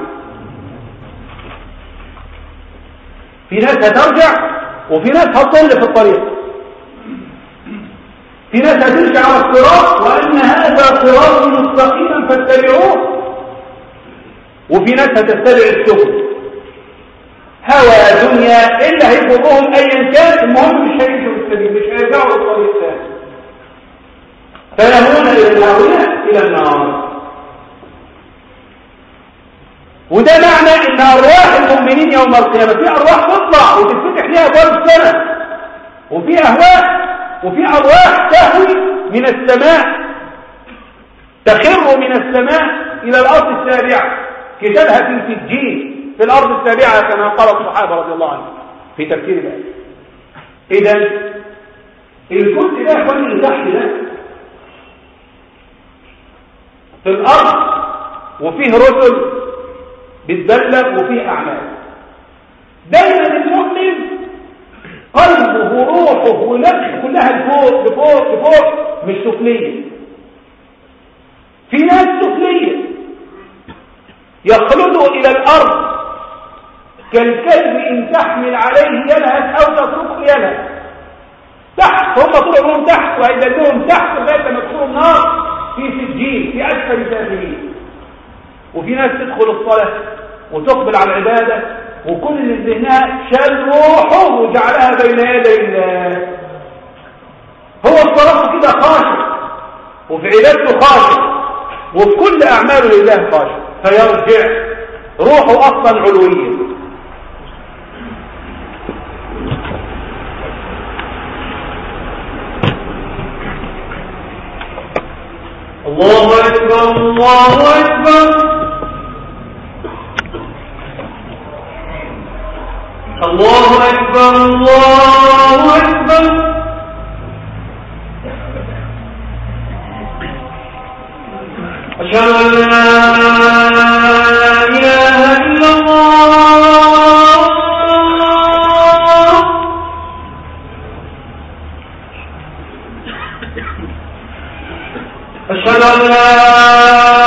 في ناس هترجع وفي ناس هتضل في الطريق في ناس هتمشي على الصراط وأن هذا صراط مستقيما فاتبعوه وفي ناس هتتبع السبل هوى دنيا إلا هيفوقهم أيا كان المهم مش هيمشوا في السبيل مش هيرجعوا للطريق الثاني فيهون إلى هؤلاء إلى النار وده معنى ان ارواح المؤمنين يوم القيامه في ارواح تطلع وتتفتح لها ابواب السماء وفي اهواء وفي ارواح تهوي من السماء تخر من السماء الى الارض السابعه كتابها في سجين في الارض السابعه كما قال الصحابه رضي الله عنهم في تفسير الايه اذا الجزء ده يا اللي تحت ده في الارض وفيه رسل بتبلغ وفيه أعمال دايما المؤمن قلبه وروحه ونفسه كلها لفوق لفوق لفوق مش سفلية في ناس سفلية يخلدوا إلى الأرض كالكلب إن تحمل عليه يلهث أو تتركه يلهث تحت هم طول عمرهم تحت وهيدلهم تحت لغاية ما يدخلوا النار في سجين في أسفل سافلين وفي ناس تدخل الصلاة وتقبل على العبادة وكل اللي ذهنها شال روحه وجعلها بين يدي الله هو الصلاة كده خاشع وفي عبادته خاشع وفي كل أعماله لله خاشع فيرجع روحه أصلا علوية الله أكبر الله أكبر الله أكبر الله أكبر أشهد أن لا إله إلا الله أشهد أن لا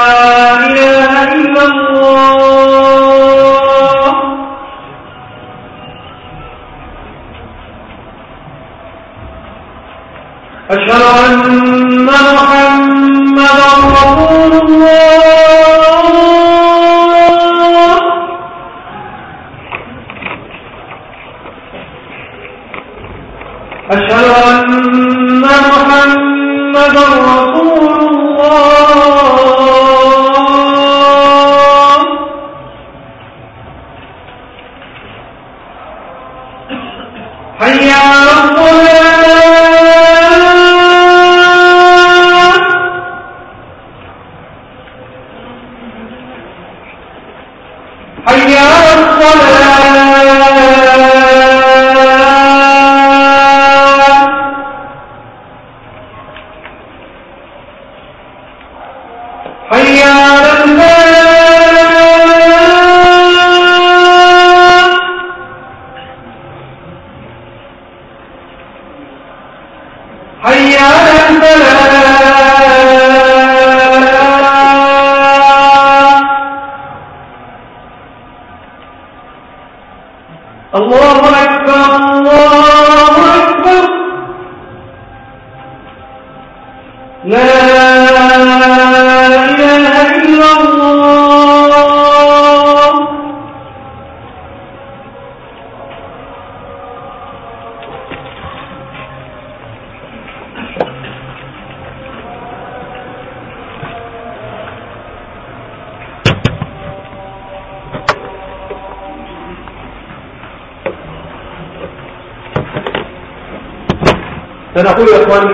فنقول يا اخواني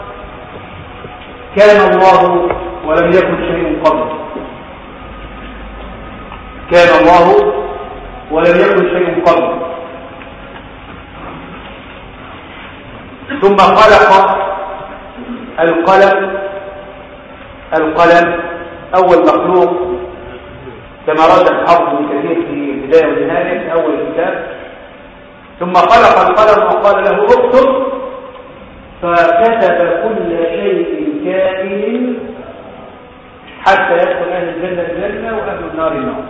كان الله ولم يكن شيء قبل كان الله ولم يكن شيء قبل ثم خلق القلم القلم أول مخلوق كما رد الحفظ من كثير في البداية والنهاية في أول الكتاب ثم خلق القلم وقال له اكتب فكتب كل شيء كائن حتى يدخل أهل الجنة الجنة وأهل النار النار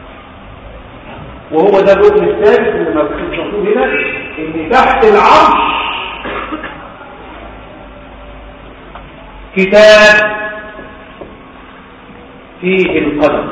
وهو ده الركن الثالث اللي مكتوب هنا ان تحت العرش كتاب فيه القدر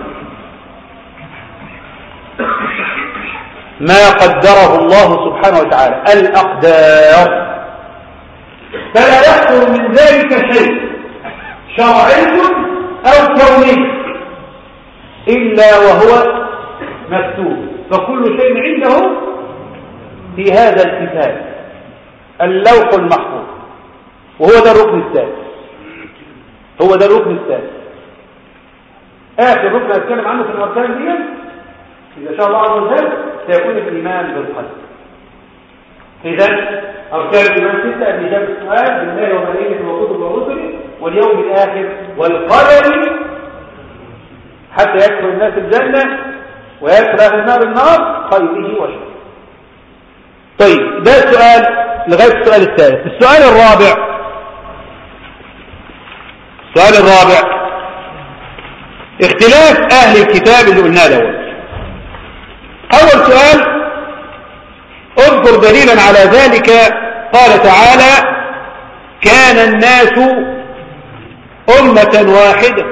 ما قدره الله سبحانه وتعالى الأقدار فلا يحصل من ذلك شيء شرعي أو كوني إلا وهو مكتوب فكل شيء عنده في هذا الكتاب اللوح المحفوظ وهو ده الركن الثالث هو ده الركن الثالث آخر ركن هتكلم عنه في الأركان دي إذا شاء الله عز وجل سيكون الإيمان بالقلب إذا أركان الإيمان ستة الإجابة السؤال بالله وملائكته وكتب ورسله واليوم الآخر والقدر حتى يدخل الناس الجنة ويدخل أهل النار النار خيره وشره طيب ده السؤال لغاية السؤال الثالث السؤال الرابع السؤال الرابع اختلاف أهل الكتاب اللي قلناه دوت أول سؤال اذكر دليلا على ذلك قال تعالى كان الناس أمة واحدة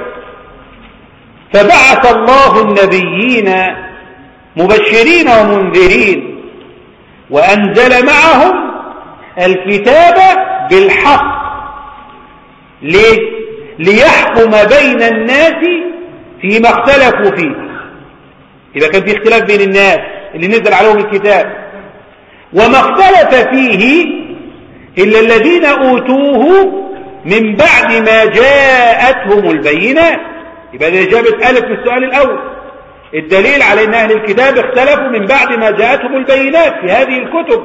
فبعث الله النبيين مبشرين ومنذرين وأنزل معهم الكتاب بالحق ليه؟ ليحكم بين الناس فيما اختلفوا فيه إذا كان في اختلاف بين الناس اللي نزل عليهم الكتاب وما اختلف فيه إلا الذين أوتوه من بعد ما جاءتهم البينات يبقى دي إجابة ألف في السؤال الأول الدليل على أن أهل الكتاب اختلفوا من بعد ما جاءتهم البينات في هذه الكتب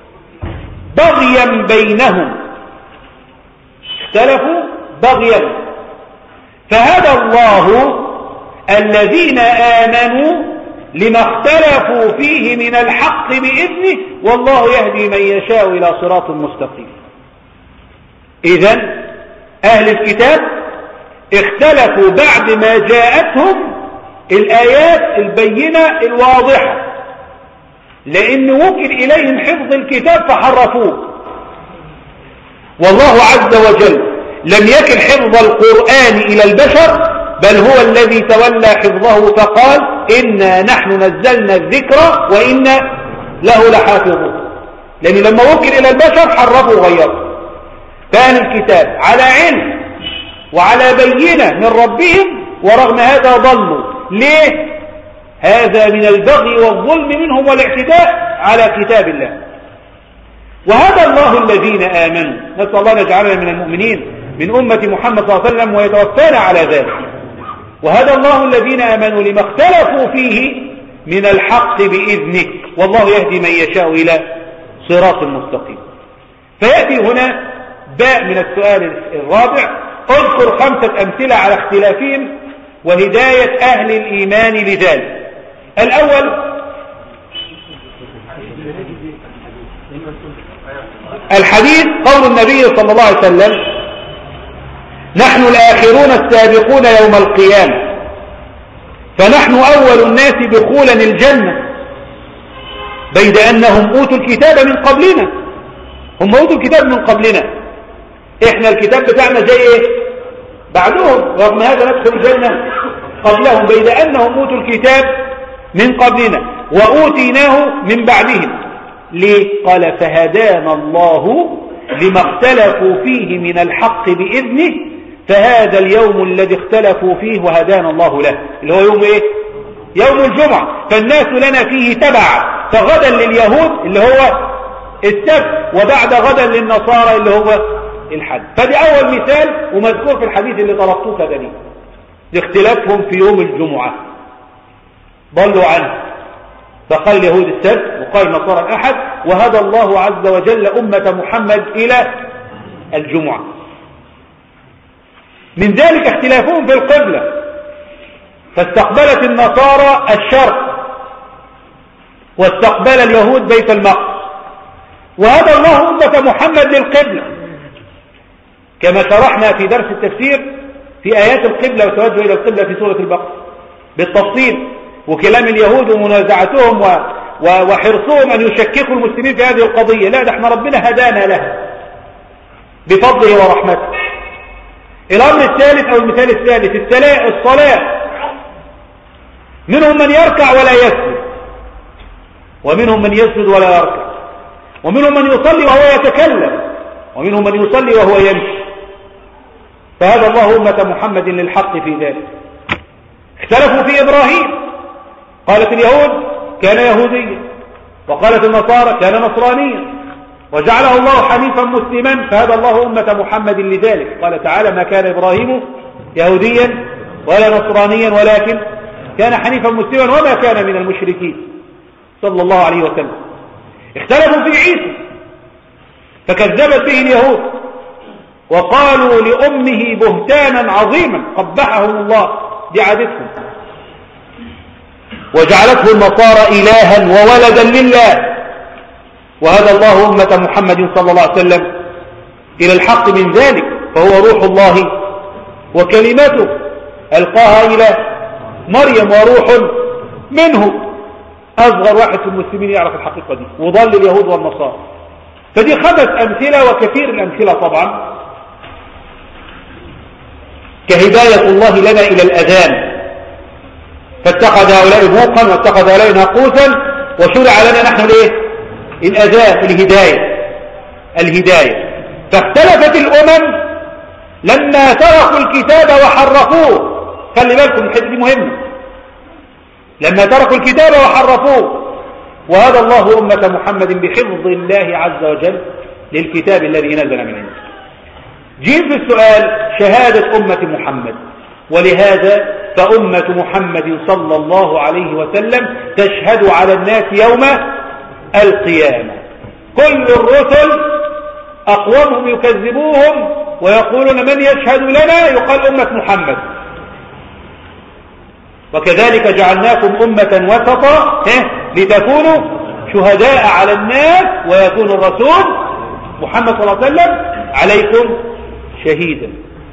بغيا بينهم اختلفوا بغيا فهدى الله الذين آمنوا لما اختلفوا فيه من الحق بإذنه والله يهدي من يشاء إلى صراط مستقيم إذا أهل الكتاب اختلفوا بعد ما جاءتهم الآيات البينة الواضحة لأن وكل إليهم حفظ الكتاب فحرفوه والله عز وجل لم يكن حفظ القرآن إلى البشر بل هو الذي تولى حفظه فقال إنا نحن نزلنا الذكر وإنا له لحافظون لأن لما وكل إلى البشر حرفوا وغيروا كان الكتاب على علم وعلى بينة من ربهم ورغم هذا ضلوا ليه هذا من البغي والظلم منهم والاعتداء على كتاب الله وهذا الله الذين آمنوا نسأل الله أن يجعلنا من المؤمنين من أمة محمد صلى الله عليه وسلم ويتوفانا على ذلك وهذا الله الذين آمنوا لما اختلفوا فيه من الحق بإذنه والله يهدي من يشاء إلى صراط مستقيم فيأتي هنا باء من السؤال الرابع اذكر خمسة أمثلة على اختلافهم وهداية أهل الإيمان لذلك الأول الحديث قول النبي صلى الله عليه وسلم نحن الآخرون السابقون يوم القيامة فنحن أول الناس دخولا الجنة بيد أنهم أوتوا الكتاب من قبلنا هم أوتوا الكتاب من قبلنا إحنا الكتاب بتاعنا زي إيه بعدهم رغم هذا ندخل الجنة قبلهم بيد أنهم أوتوا الكتاب من قبلنا وأوتيناه من بعدهم ليه قال فهدانا الله لما اختلفوا فيه من الحق بإذنه فهذا اليوم الذي اختلفوا فيه وهدانا الله له اللي هو يوم ايه يوم الجمعة فالناس لنا فيه تبع فغدا لليهود اللي هو السبت وبعد غدا للنصارى اللي هو الحد فدي أول مثال ومذكور في الحديث اللي طلبتوه كدليل لاختلافهم في يوم الجمعة ضلوا عنه فقال اليهود السبت وقال النصارى الأحد وهدى الله عز وجل أمة محمد إلى الجمعة من ذلك اختلافهم في القبلة فاستقبلت النصارى الشرق واستقبل اليهود بيت المقدس وهدى الله أمة محمد للقبلة كما شرحنا في درس التفسير في آيات القبلة وتوجه إلى القبلة في سورة البقرة بالتفصيل وكلام اليهود ومنازعتهم و... و... وحرصهم أن يشككوا المسلمين في هذه القضية لا ده احنا ربنا هدانا لها بفضله ورحمته الأمر الثالث أو المثال الثالث الصلاة منهم من يركع ولا يسجد ومنهم من يسجد ولا يركع ومنهم من يصلي وهو يتكلم ومنهم من يصلي وهو يمشي فهذا الله أمة محمد للحق في ذلك اختلفوا في إبراهيم قالت اليهود كان يهوديا وقالت النصارى كان نصرانيا وجعله الله حنيفا مسلما فهذا الله أمة محمد لذلك قال تعالى ما كان إبراهيم يهوديا ولا نصرانيا ولكن كان حنيفا مسلما وما كان من المشركين صلى الله عليه وسلم اختلفوا في عيسى فكذبت به اليهود وقالوا لأمه بهتانا عظيما قبحهم الله دي عادتهم وجعلته النصارى إلها وولدا لله وهذا الله أمة محمد صلى الله عليه وسلم إلى الحق من ذلك فهو روح الله وكلمته ألقاها إلى مريم وروح منه أصغر واحد في المسلمين يعرف الحقيقة دي وضل اليهود والنصارى فدي خمس أمثلة وكثير الأمثلة طبعا كهداية الله لنا إلى الأذان فاتخذ هؤلاء بوقا واتخذ هؤلاء ناقوسا وشرع لنا نحن الايه الأذان الهداية الهداية فاختلفت الأمم لما تركوا الكتاب وحرفوه خلي بالكم الحته دي مهمة لما تركوا الكتاب وحرفوه وهذا الله أمة محمد بحفظ الله عز وجل للكتاب الذي نزل من عنده جيب في السؤال شهادة أمة محمد ولهذا فأمة محمد صلى الله عليه وسلم تشهد على الناس يوم القيامة كل الرسل أقوامهم يكذبوهم ويقولون من يشهد لنا يقال أمة محمد وكذلك جعلناكم أمة وسطا لتكونوا شهداء على الناس ويكون الرسول محمد صلى الله عليه وسلم عليكم شهيدا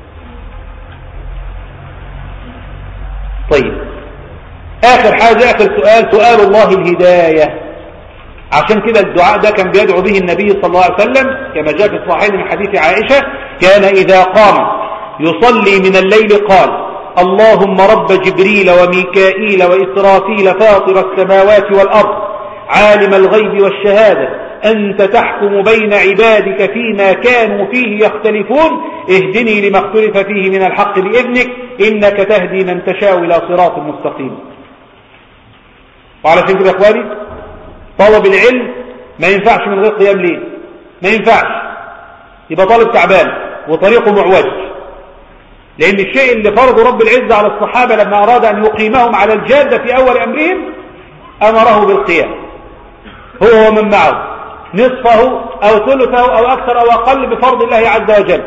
طيب آخر حاجة آخر سؤال سؤال الله الهداية عشان كده الدعاء ده كان بيدعو به النبي صلى الله عليه وسلم كما جاء في الصحيحين من حديث عائشة كان إذا قام يصلي من الليل قال اللهم رب جبريل وميكائيل وإسرافيل فاطر السماوات والأرض عالم الغيب والشهادة أنت تحكم بين عبادك فيما كانوا فيه يختلفون اهدني لما اختلف فيه من الحق بإذنك إنك تهدي من تشاء إلى صراط مستقيم وعلى فكرة يا أخواني طلب العلم ما ينفعش من غير قيام ليل ما ينفعش يبقى طالب تعبان وطريقه معوج لأن الشيء اللي فرضه رب العزة على الصحابة لما أراد أن يقيمهم على الجادة في أول أمرهم أمره بالقيام هو ومن معه نصفه أو ثلثه أو أكثر أو أقل بفرض الله عز وجل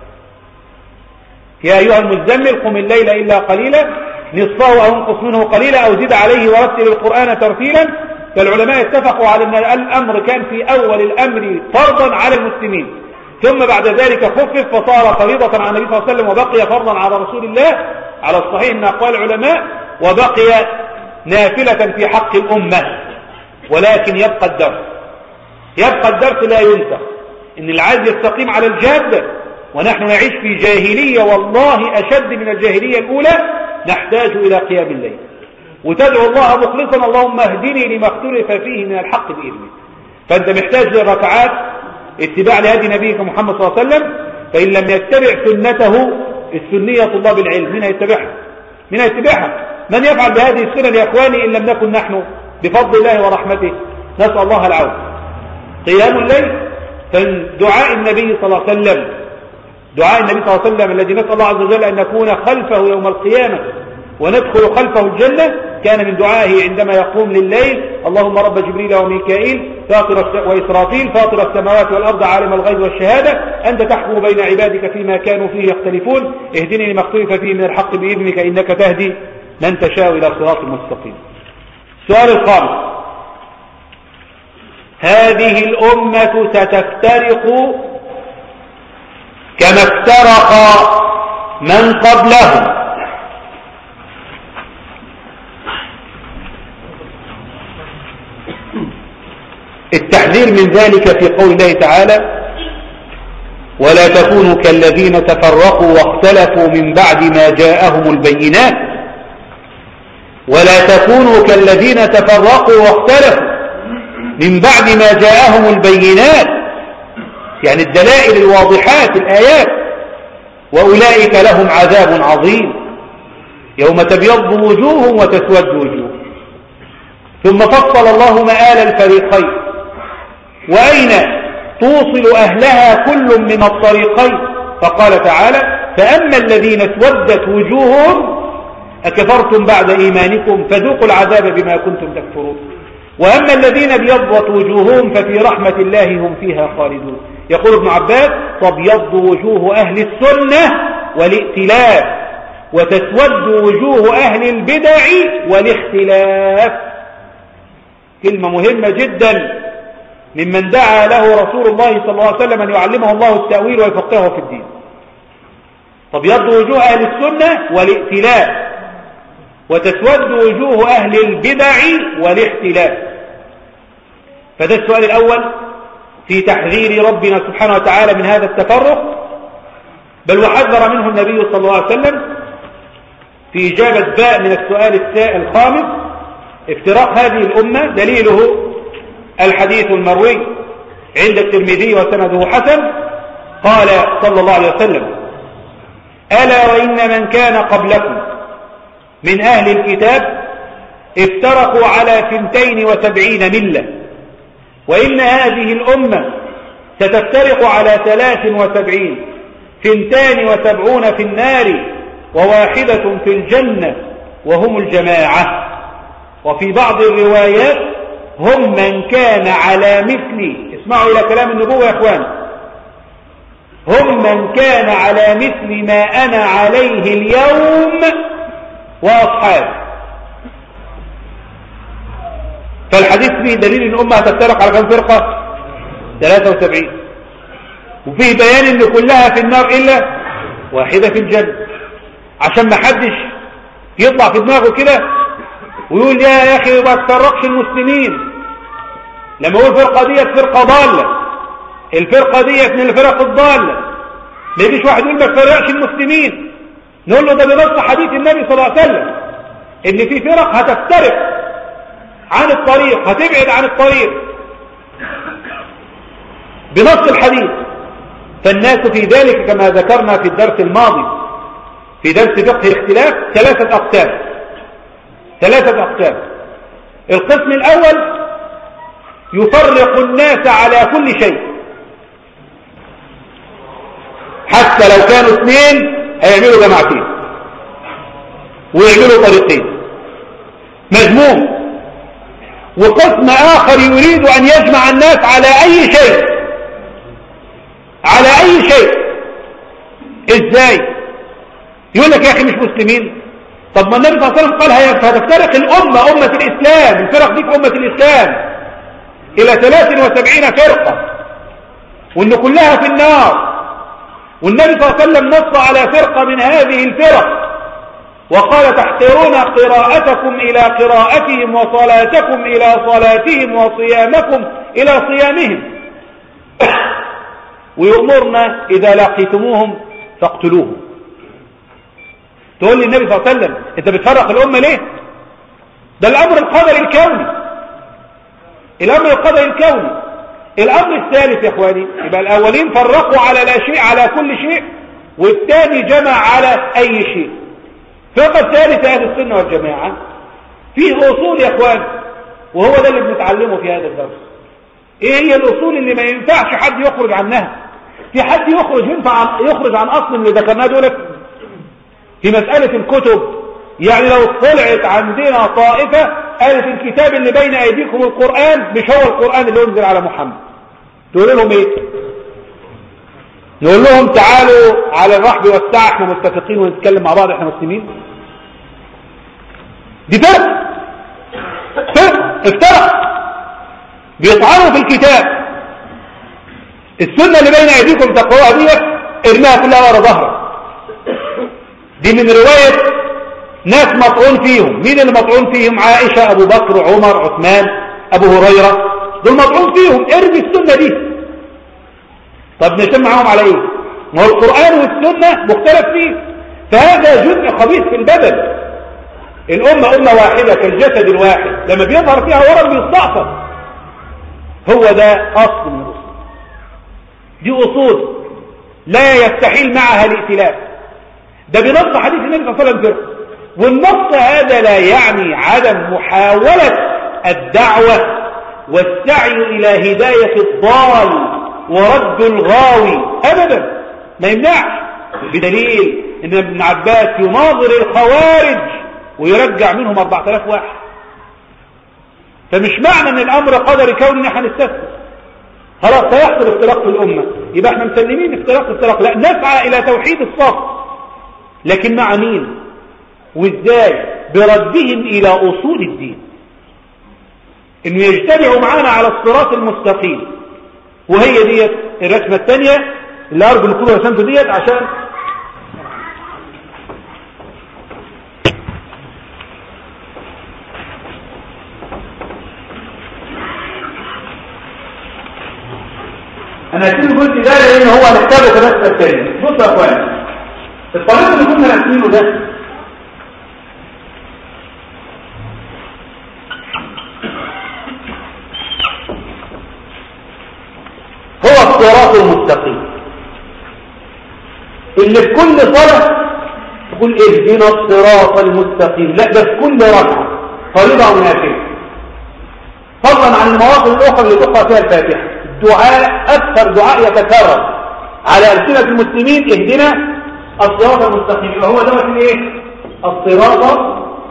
يا أيها المزمل قم الليل إلا قليلا نصفه أو انقص منه قليلا أو زد عليه ورتل القرآن ترتيلا فالعلماء اتفقوا على أن الأمر كان في أول الأمر فرضا على المسلمين ثم بعد ذلك خفف فصار فريضة على النبي صلى الله عليه وسلم وبقي فرضا على رسول الله على الصحيح من أقوال العلماء وبقي نافلة في حق الأمة ولكن يبقى الدرس يبقى الدرس لا ينسى إن العايز يستقيم على الجادة ونحن نعيش في جاهلية والله أشد من الجاهلية الأولى نحتاج إلى قيام الليل وتدعو الله مخلصا اللهم اهدني لما اختلف فيه من الحق بإذنك فأنت محتاج للركعات اتباع لهدي نبيك محمد صلى الله عليه وسلم فإن لم يتبع سنته السنية طلاب العلم من يتبعها من يتبعها من يفعل بهذه السنن يا أخواني إن لم نكن نحن بفضل الله ورحمته نسأل الله العون قيام الليل فدعاء النبي صلى الله عليه وسلم دعاء النبي صلى الله عليه وسلم الذي نسأل الله عز وجل أن نكون خلفه يوم القيامة وندخل خلفه الجنة كان من دعائه عندما يقوم لليل اللهم رب جبريل وميكائيل فاطر وإسرافيل فاطر السماوات والأرض عالم الغيب والشهادة أنت تحكم بين عبادك فيما كانوا فيه يختلفون اهدني لما اختلف فيه من الحق بإذنك إنك تهدي من تشاء إلى صراط مستقيم السؤال الخامس هذه الأمة ستفترق كما افترق من قبلهم التحذير من ذلك في قول الله تعالى ولا تكونوا كالذين تفرقوا واختلفوا من بعد ما جاءهم البينات ولا تكونوا كالذين تفرقوا واختلفوا من بعد ما جاءهم البينات يعني الدلائل الواضحات الآيات وأولئك لهم عذاب عظيم يوم تبيض وجوه وتسود وجوه ثم فصل الله مآل الفريقين وأين توصل أهلها كل من الطريقين فقال تعالى فأما الذين اسودت وجوههم أكفرتم بعد إيمانكم فذوقوا العذاب بما كنتم تكفرون وأما الذين ابيضت وجوههم ففي رحمة الله هم فيها خالدون يقول ابن عباس تبيض وجوه أهل السنة والائتلاف وتسود وجوه أهل البدع والاختلاف كلمة مهمة جدا ممن دعا له رسول الله صلى الله عليه وسلم أن يعلمه الله التأويل ويفقهه في الدين تبيض وجوه أهل السنة والائتلاف وتسود وجوه أهل البدع والاختلاف فده السؤال الأول في تحذير ربنا سبحانه وتعالى من هذا التفرق بل وحذر منه النبي صلى الله عليه وسلم في إجابة باء من السؤال الخامس افتراق هذه الأمة دليله الحديث المروي عند الترمذي وسنده حسن قال صلى الله عليه وسلم ألا وإن من كان قبلكم من أهل الكتاب افترقوا على ثنتين وسبعين ملة وإن هذه الأمة ستفترق على ثلاث وسبعين ثنتان وسبعون في النار وواحدة في الجنة وهم الجماعة وفي بعض الروايات هم من كان على مثل اسمعوا إلى كلام النبوة يا أخوان هم من كان على مثل ما أنا عليه اليوم وأصحابي فالحديث فيه دليل ان امها تفترق على كم فرقة 73 وفيه بيان ان كلها في النار الا واحدة في الجنة عشان ما حدش يطلع في دماغه كده ويقول يا يا اخي ما تفرقش المسلمين لما يقول الفرقة ديت فرقة ضالة الفرقة ديت من الفرق الضالة ما يجيش واحد يقول ما تفرقش المسلمين نقول له ده بنص حديث النبي صلى الله عليه وسلم ان في فرق هتفترق عن الطريق هتبعد عن الطريق بنص الحديث فالناس في ذلك كما ذكرنا في الدرس الماضي في درس فقه الاختلاف ثلاثة أقسام ثلاثة أقسام القسم الأول يفرق الناس على كل شيء حتى لو كانوا اثنين هيعملوا جماعتين ويعملوا طريقين مذموم وقسم آخر يريد أن يجمع الناس على أي شيء على أي شيء إزاي يقول لك يا أخي مش مسلمين طب ما النبي صلى الله عليه وسلم قال هتفترق الأمة أمة الإسلام الفرق دي في أمة الإسلام إلى 73 فرقة وإن كلها في النار والنبي صلى الله عليه وسلم نص على فرقة من هذه الفرق وقال تحقرون قراءتكم إلى قراءتهم وصلاتكم إلى صلاتهم وصيامكم إلى صيامهم ويؤمرنا إذا لقيتموهم فاقتلوهم تقول لي النبي صلى الله عليه وسلم انت بتفرق الأمة ليه ده الأمر القدري الكوني الأمر القدري الكوني الأمر الثالث يا إخواني يبقى الأولين فرقوا على لا شيء على كل شيء والثاني جمع على أي شيء فرقة الثالثة أهل السنة والجماعة فيه أصول يا إخوان وهو ده اللي بنتعلمه في هذا الدرس إيه هي الأصول اللي ما ينفعش حد يخرج عنها في حد يخرج ينفع يخرج عن أصل اللي ذكرناه دولت في مسألة الكتب يعني لو طلعت عندنا طائفة قالت الكتاب اللي بين أيديكم القرآن مش هو القرآن اللي أنزل على محمد تقول لهم إيه نقول لهم تعالوا على الرحب والسعة احنا متفقين ونتكلم مع بعض احنا مسلمين دي فرق فرق افترق بيطعنوا في الكتاب السنة اللي بين ايديكم تقوها ديت ارميها كلها ورا ظهرك دي من رواية ناس مطعون فيهم مين اللي مطعون فيهم عائشة ابو بكر عمر عثمان ابو هريرة دول مطعون فيهم ارمي السنة دي طب نتم معاهم على ايه ما هو القرآن والسنة مختلف فيه فهذا جزء خبيث في البدن الأمة أمة واحدة كالجسد الواحد لما بيظهر فيها ورم بيستعصر هو ده أصل من الأصول دي أصول لا يستحيل معها الائتلاف ده بنص حديث النبي صلى الله عليه وسلم والنص هذا لا يعني عدم محاولة الدعوة والسعي إلى هداية الضال ورد الغاوي أبدا ما يمنعش بدليل ان ابن عباس يناظر الخوارج ويرجع منهم 4000 واحد فمش معنى ان الامر قدري كون ان احنا نستسلم خلاص سيحصل اختلاق في الامه يبقى احنا مسلمين اختلاق اختلاق لا نسعى الى توحيد الصف لكن مع مين وازاي بردهم الى اصول الدين ان يجتمعوا معانا على الصراط المستقيم وهي ديت الرسمه الثانيه اللي ارجو ان تكونوا رسمتوا ديت عشان انا هسيب الجزء ده لان هو هنحتاجه في الرسمه الثانيه بصوا يا اخوان الطريق اللي كنا راسمينه ده هو الصراط المستقيم اللي في كل صلاة تقول اهدنا الصراط المستقيم لا ده في كل ركعة فريضة ونافلة فضلا عن المواطن الأخرى اللي تقرأ فيها الفاتحة دعاء أكثر دعاء يتكرر على ألسنة المسلمين اهدنا الصراط المستقيم يبقى هو دوت الايه الصراط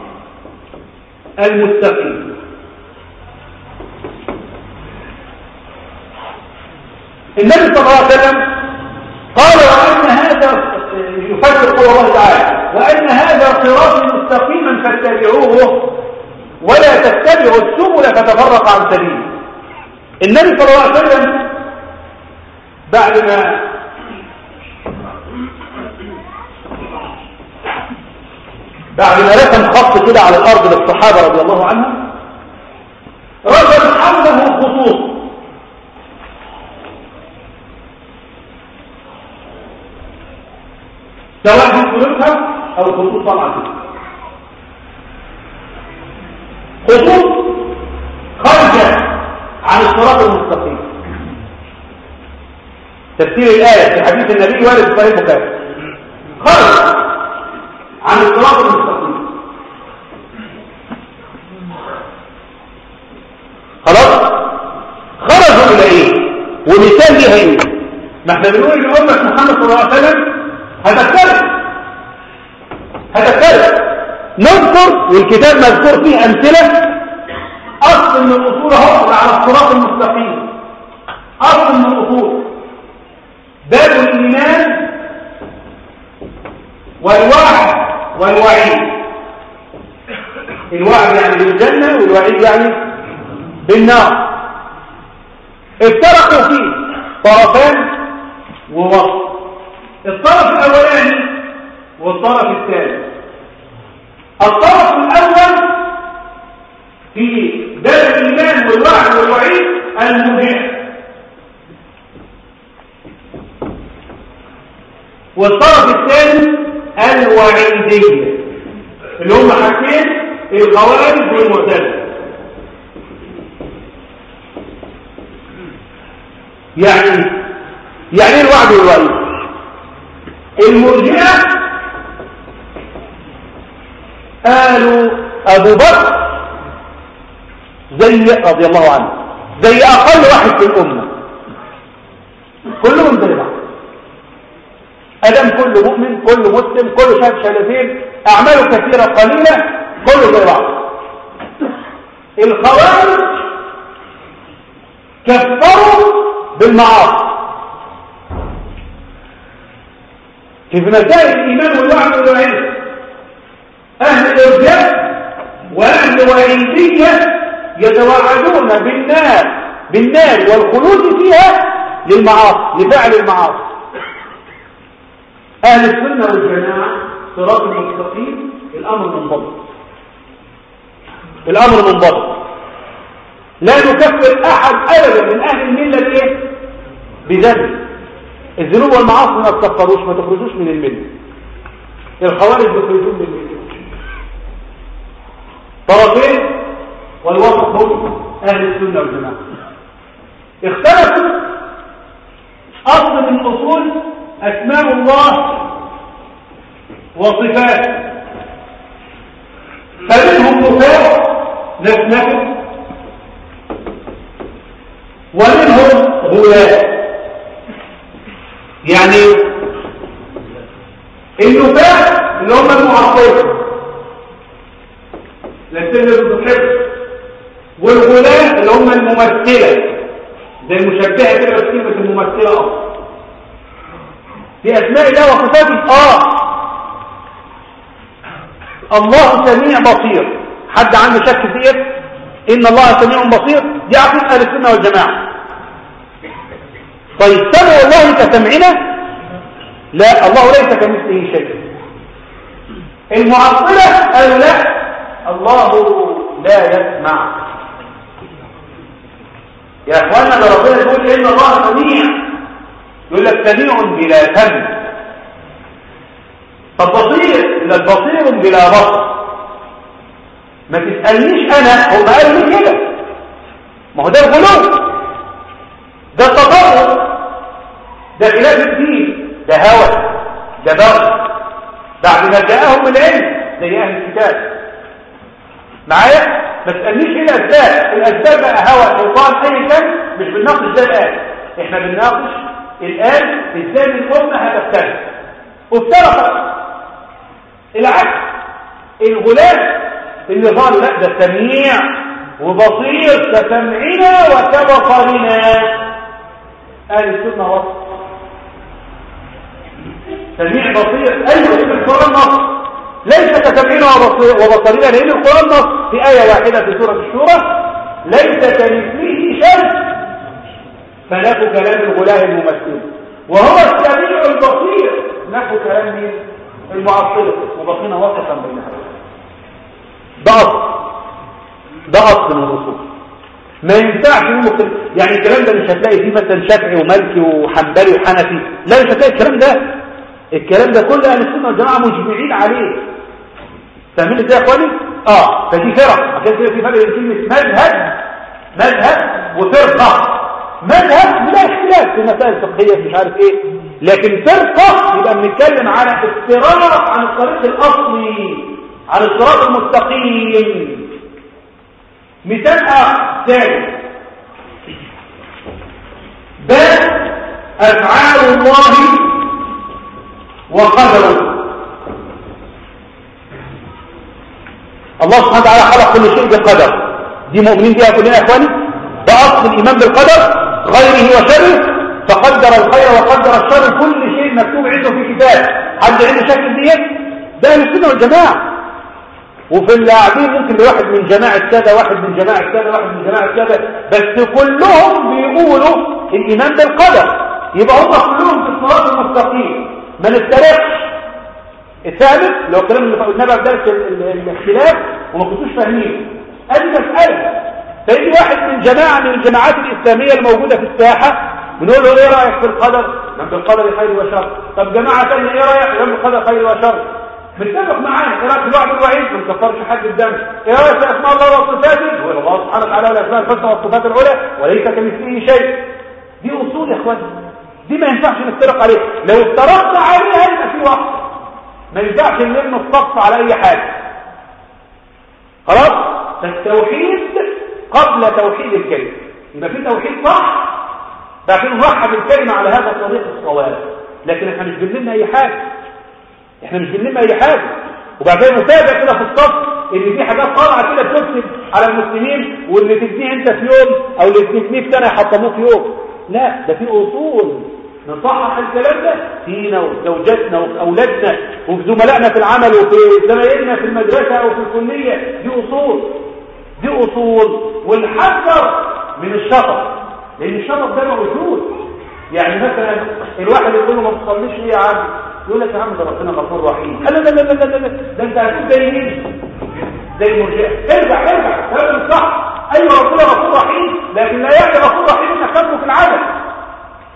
المستقيم النبي صلى الله عليه وسلم قال وأن هذا يفسر قول الله تعالى وأن هذا صراط مستقيما فاتبعوه ولا تتبعوا السبل فتفرق عن سبيله النبي صلى الله عليه وسلم بعد ما بعد ما رسم خط كده على الأرض للصحابة رضي الله عنهم رسم حوله خطوط سواء في خطوطها أو خطوط طبعا خطوط خارجة عن الصراط المستقيم تفسير الآية في حديث النبي وارد في صحيح البخاري خرج عن الصراط المستقيم خلاص خرجوا الى ايه ومثال ليها ايه ما احنا بنقول ان امه محمد صلى الله عليه وسلم هتختلف هتختلف نذكر والكتاب مذكور فيه امثله اصل من الاصول اهو على الصراط المستقيم اصل من الاصول باب الايمان والوعد والوعيد الوعد يعني بالجنة والوعيد يعني بالنار افترقوا فيه طرفان ووسط الطرف الأولاني والطرف الثاني الطرف الأول في باب الإيمان والوعد والوعيد المبيع والطرف الثاني الوعيدية اللي هم حاجتين الخوارج والمعتزله يعني يعني ايه الوعد والوعيد المرجئه قالوا ابو بكر زي رضي الله عنه زي اقل واحد في الامه كلهم زي بعض ادم كل مؤمن كل مسلم كل شاب شلفين اعماله كثيره قليله كله زي بعض الخوارج كفروا بالمعاصي في مسائل الايمان والوعد والوعيد اهل الارجاء واهل وعيديه يتوعدون بالنار بالنار والخلود فيها للمعاصي لفعل المعاصي اهل السنه والجماعه صراط المستقيم الامر منضبط الامر منضبط لا نكفر احد ابدا من اهل المله بايه بذنب الذنوب والمعاصي ما تكفروش ما تخرجوش من المله الخوارج بيخرجون من المله طرفين والوسط هم اهل السنه والجماعه اختلفوا اصل من اصول اسماء الله وصفاته فمنهم نفاق نفنفه ومنهم غلاة يعني النفاق اللي هم المعطلة لسنة الحفظ والغلاة اللي هم الممثلة زي المشبهة كده بس كلمة الممثلة أصلا في أسماء الله وصفاته آه الله سميع بصير حد عنده شك في ايه ان الله سميع بصير دي عقيده اهل السنه والجماعه طيب سمع الله كسمعنا لا الله ليس كمثله شيء المعطله قالوا لا الله لا يسمع يا اخوانا ده ربنا يقول ان الله سميع يقول لك سميع بلا سمع طب بصير ده بصير بلا بصر ما تسألنيش انا هم قالوا لي كده ما هو ده الغلو ده التطرف ده خلاف الدين ده هوى ده بغي بعد ما جاءهم العلم زي اهل الكتاب معايا ما تسألنيش ايه الاسباب الاسباب بقى هوى شيطان اي كان مش بنناقش ده الان احنا بنناقش الان ازاي الامه هتفترق وافترقت العكس الغلام اللي قالوا لا ده سميع وبصير كسمعنا وكبصرنا اهل السنه وصف سميع بصير ايوه في القران نص ليس كسمعنا وبصرنا لان القران نص في ايه واحده في سوره الشورى ليس كمثله شيء فنفوا كلام الغلام الممثل وهو السميع البصير نفوا كلام مين المعطله وبقينا وسطا بينها ده اصل ده اصل من الاصول ما ينفعش ممكن يعني الكلام ده مش هتلاقي فيه مثلا شافعي ومالكي وحنبلي وحنفي لا مش هتلاقي الكلام ده الكلام ده كل اهل السنه والجماعه مجمعين عليه فاهمين ازاي يا اخواني اه فدي فرق عشان كده في فرق بين كلمه مذهب مذهب وفرقه مذهب بلا اختلاف في مسائل فقهيه مش عارف ايه لكن فرقه يبقى بنتكلم على افتراق عن الطريق الاصلي عن الصراط المستقيم مثال آخر ثاني بل أفعال الله وقدره الله سبحانه وتعالى خلق كل شيء بقدر دي مؤمنين بها كلنا يا اخواني ده اصل الايمان بالقدر خيره وشره فقدر الخير وقدر الشر كل شيء مكتوب عنده في كتاب حد عنده شك ديت ده اهل السنه والجماعه وفي اللاعبين ممكن لواحد من جماعة كذا واحد من جماعة كذا واحد من جماعة كذا بس كلهم بيقولوا الإيمان بالقدر يبقى هم كلهم في الصراط المستقيم ما نفترقش الثالث لو الكلام اللي قلناه بعد ذلك الاختلاف وما كنتوش فاهمين ادي مسألة فيجي واحد من جماعة من الجماعات الإسلامية الموجودة في الساحة بنقول له ايه رأيك في القدر؟ من بالقدر خير وشر طب جماعة ثانية ايه رأيك؟ من بالقدر خير وشر متفق معانا ايه رايك في الوعد الوعيد ما نكفرش حد الدم ايه رايك في اسماء الله وصفاته هو الله سبحانه وتعالى الاسماء الحسنى والصفات العلى وليس كمثله شيء دي اصول يا اخوان دي ما ينفعش نفترق عليها لو افترقت عليها يبقى في وقت ما ينفعش نلم الصف على اي حاجه خلاص فالتوحيد قبل توحيد الكلمه يبقى في توحيد صح لكن نوحد الكلمه على هذا الطريق الصواب لكن احنا مش بنلم اي حاجه احنا مش بنلم اي حاجه وبعدين نتابع كده في الصف ان في حاجات طالعه كده بتكتب على المسلمين واللي تبنيه انت في يوم او اللي تبنيه في سنه يحطموه في يوم لا ده في اصول نصحح الكلام ده فينا وفي زوجاتنا وفي اولادنا وفي زملائنا في العمل وفي زمايلنا في المدرسه او في الكليه دي اصول دي اصول والحذر من الشطط لان الشطط ده موجود يعني مثلا الواحد يقول له ما تصليش ليه يا عم يقول لك يا عم ده ربنا غفور رحيم لا لا لا لا لا لا ده انت هتكون زي مين زي المرجئه ارجع ارجع كلام صح ايوه ربنا غفور رحيم لكن لا يعني غفور رحيم انك تترك العدل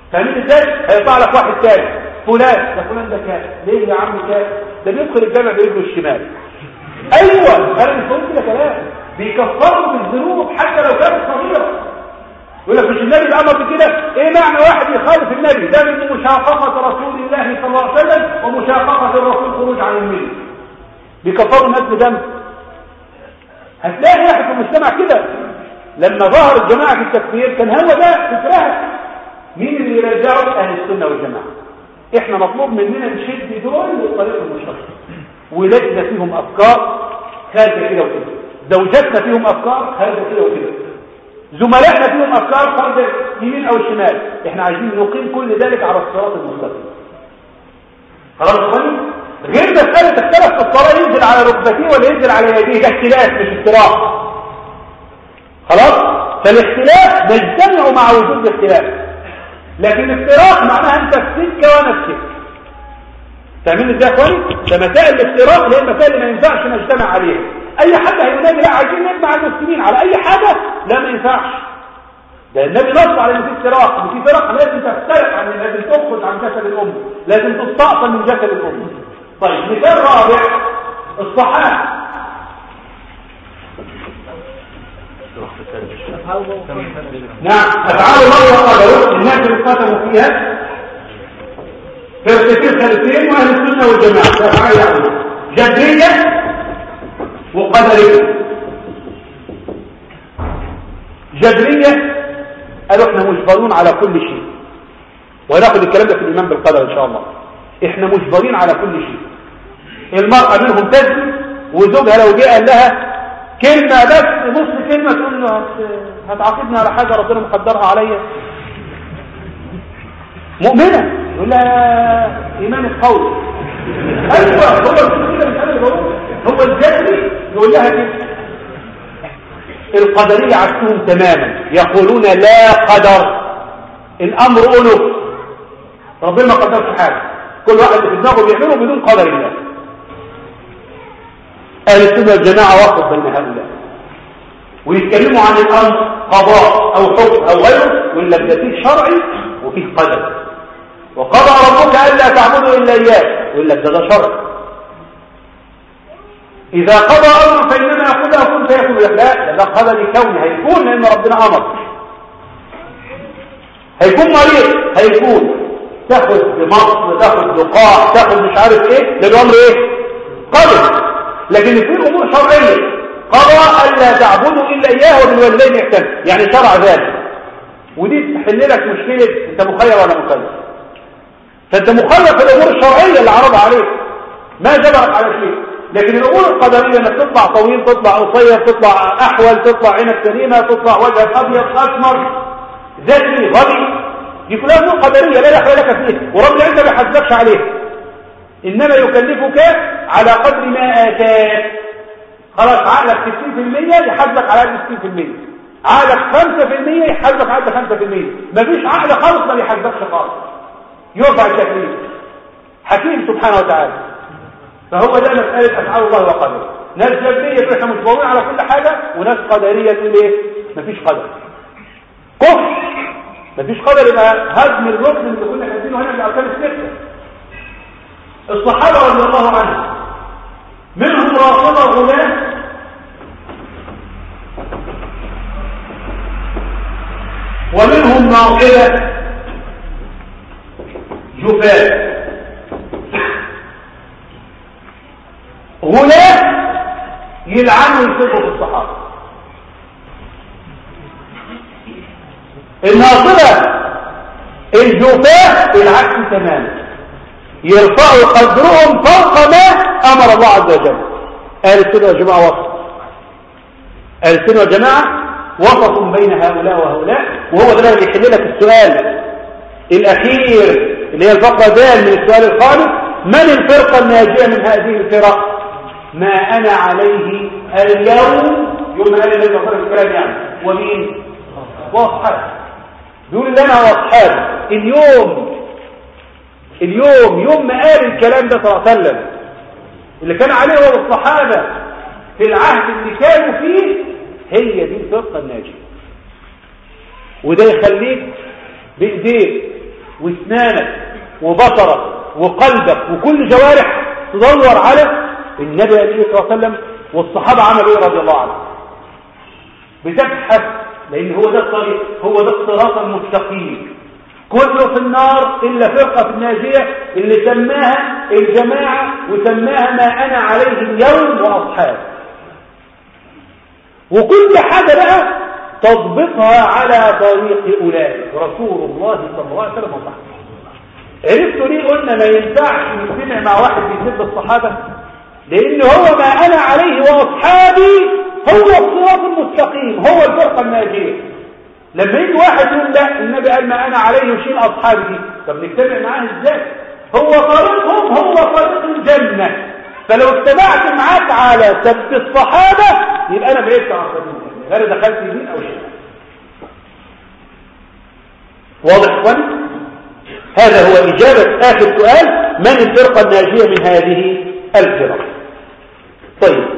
فاهمين ازاي هيطلع لك واحد تاني فلان ده فلان ده كام ليه يا عم كام ده بيدخل الجامع برجله الشمال ايوه انا مش بقول كده كلام بيكفروا بالذنوب حتى لو كانت صغيره يقول لك مش النبي امر بكده ايه معنى واحد يخالف النبي ده من مشاققه رسول الله صلى الله عليه وسلم ومشاققه الرسول خروج عن المله بيكفروا الناس بدم هتلاقي واحد في المجتمع كده لما ظهر الجماعه في التكفير كان هو ده فكرها مين اللي يرجعوا اهل السنه والجماعه احنا مطلوب مننا نشد دول للطريق المشترك ولادنا فيهم افكار خارجه كده وكده زوجاتنا فيهم افكار خارجه كده وكده زملائنا فيهم افكار خارجه يمين او شمال احنا عايزين نقيم كل ذلك على الصراط المستقيم خلاص اخواني غير مساله اختلف في الصلاه ينزل على ركبتيه ولا ينزل على يديه ده اختلاف مش اختراع خلاص فالاختلاف نجتمع مع وجود الاختلاف لكن الافتراق معناها انت في سكه وانا في سكه فاهمين ازاي يا اخواني ده مسائل الافتراق اللي هي المسائل اللي ما ينفعش نجتمع عليها اي حد هيقول لا عايزين نجمع المسلمين على اي حاجه لا ما ينفعش ده النبي نص على ان في افتراق ان في فرق لازم تفترق عن لازم تخرج عن جسد الامه لازم تستأصل من جسد الامه طيب مثال رابع الصحابه نعم افعال الله وقدره الناس اللي قتلوا فيها فلسفين خلفين واهل السنه والجماعه افعال يعني جبريه وقدريه جبريه قالوا احنا مجبرون على كل شيء وناخد الكلام ده في الايمان بالقدر ان شاء الله احنا مجبرين على كل شيء المرأة منهم تزني وزوجها لو جه قال لها كلمة بس نص كلمة تقول له هتعاقبني على حاجة ربنا مقدرها عليا مؤمنة يقول لها إيمان القول أيوة هو كده مش أنا بقول هو الجهلي يقول لها كده القدرية عكسهم تماما يقولون لا قدر الأمر أنف ربنا ما قدرش حاجة كل واحد في دماغه بيعمله بدون قدر الله أهل السنة والجماعة وقف بين هؤلاء ويتكلموا عن الأمر قضاء أو حكم أو غيره يقول لك ده فيه شرعي وفيه قدر وقضى ربك ألا تعبدوا إلا إياه يقول لك ده ده شرع إذا قضى أمر فإنما يقول له كن فيكون لك لا ده قضى لكونه هيكون لأن ربنا أمر هيكون مريض هيكون تاخد بمصر تاخد لقاح تاخد مش عارف ايه ده الامر ايه قدر لكن في امور شرعيه قضى الا تعبدوا الا اياه وبالوالدين احسانا يعني شرع ذلك ودي تحل لك مشكله انت مخير ولا مكلف فانت مخير في الامور الشرعيه اللي عرض عليك ما جبرك على شيء لكن الامور القدريه انك تطلع طويل تطلع قصير تطلع احول تطلع عينك سليمه تطلع وجهك ابيض اسمر ذكي غبي دي كلها امور قدريه لا دخل لك فيها وربنا انت ما يحاسبكش عليها انما يكلفك على قدر ما اتاك خلاص عقلك 60% يحاسبك على قد 60% عقلك 5% يحاسبك على قد 5% مفيش عقل خالص ما بيحاسبكش خالص يرفع التكليف حكيم سبحانه وتعالى فهو ده مساله افعال الله وقدره ناس جبريه احنا مجبورين على كل حاجه وناس قدريه تقول ايه مفيش قدر كفر مفيش قدر يبقى هدم الركن اللي كنا كاتبينه هنا في اركان السته الصحابه رضي الله عنهم منهم رافضه غلام ومنهم ناقله جفاف غلام يلعنوا يسبوا في الصحابه الناصبة الجوفاء العكس تماما يرفعوا قدرهم فوق ما أمر الله عز وجل أهل السنة والجماعة وسط أهل السنة والجماعة وسط بين هؤلاء وهؤلاء وهو ده اللي يحل لك السؤال الأخير اللي هي الفقرة دال من السؤال الخامس من الفرقة الناجية من هذه الفرق ما أنا عليه اليوم يوم قال النبي صلى الله عليه وسلم يعني ومين واصحابه بيقول لنا واصحابه اليوم اليوم يوم ما قال الكلام ده صلى الله عليه وسلم اللي كان عليه هو الصحابه في العهد اللي كانوا فيه هي دي الفرقه الناجيه وده يخليك بايديك واسنانك وبصرك وقلبك وكل جوارح تدور على النبي عليه الصلاه والسلام والصحابه عملوا ايه رضي الله عنهم بتبحث لان هو ده الطريق هو ده الصراط المستقيم كله في النار الا فرقه الناجيه اللي سماها الجماعه وسماها ما انا عليه اليوم واصحابي وكل حاجه بقى تضبطها على طريق اولئك رسول الله صلى الله عليه وسلم وصحبه عرفتوا ليه قلنا ما ينفعش نجتمع مع واحد بيسب الصحابه لان هو ما انا عليه واصحابي هو الصراط المستقيم هو الفرقه الناجيه لما يجي واحد يقول لا النبي قال ما انا عليه وشيل اصحابي دي طب نجتمع معاه ازاي هو طريقهم هو طريق الجنه فلو اتبعت معاك على سب الصحابه يبقى انا بعدت عن سبيل الجنه غير دخلت يمين او شمال واضح اخواني هذا هو اجابه اخر سؤال من الفرقه الناجيه من هذه الفرق طيب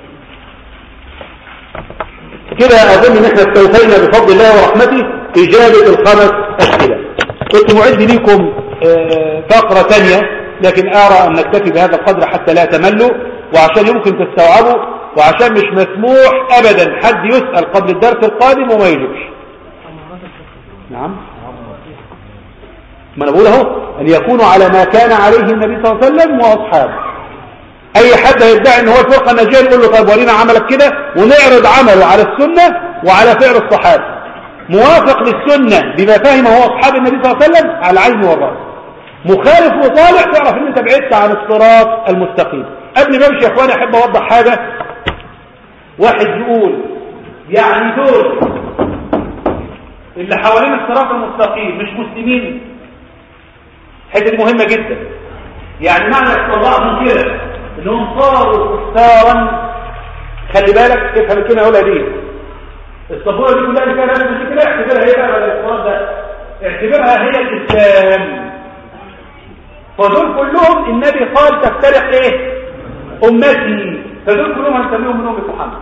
كده اظن ان احنا استوفينا بفضل الله ورحمته اجابه الخمس اسئله كنت معد لكم آه، فقره ثانيه لكن ارى ان نكتفي بهذا القدر حتى لا تملوا وعشان يمكن تستوعبوا وعشان مش مسموح ابدا حد يسال قبل الدرس القادم وما يجيبش نعم ما انا بقول اهو ان يكونوا على ما كان عليه النبي صلى الله عليه وسلم واصحابه اي حد هيدعي ان هو الفرقه الناجيه نقول له طيب ورينا عملك كده ونعرض عمله على السنه وعلى فعل الصحابه موافق للسنه بما فهمه هو اصحاب النبي صلى الله عليه وسلم على العين والراس مخالف وطالع تعرف ان انت بعدت عن الصراط المستقيم قبل ما امشي يا اخواني احب اوضح حاجه واحد يقول يعني دول اللي حوالين الصراط المستقيم مش مسلمين الحته دي مهمه جدا يعني معنى استطاعهم كده انهم صاروا كفارا خلي بالك افهم الكلمه اقولها دي الصبوره دي كلها اللي فيها لازم كده اعتبرها هي بقى الاستطاعه ده اعتبرها هي الاسلام فدول كلهم النبي قال تفترق ايه امتي فدول كلهم هنسميهم من امه محمد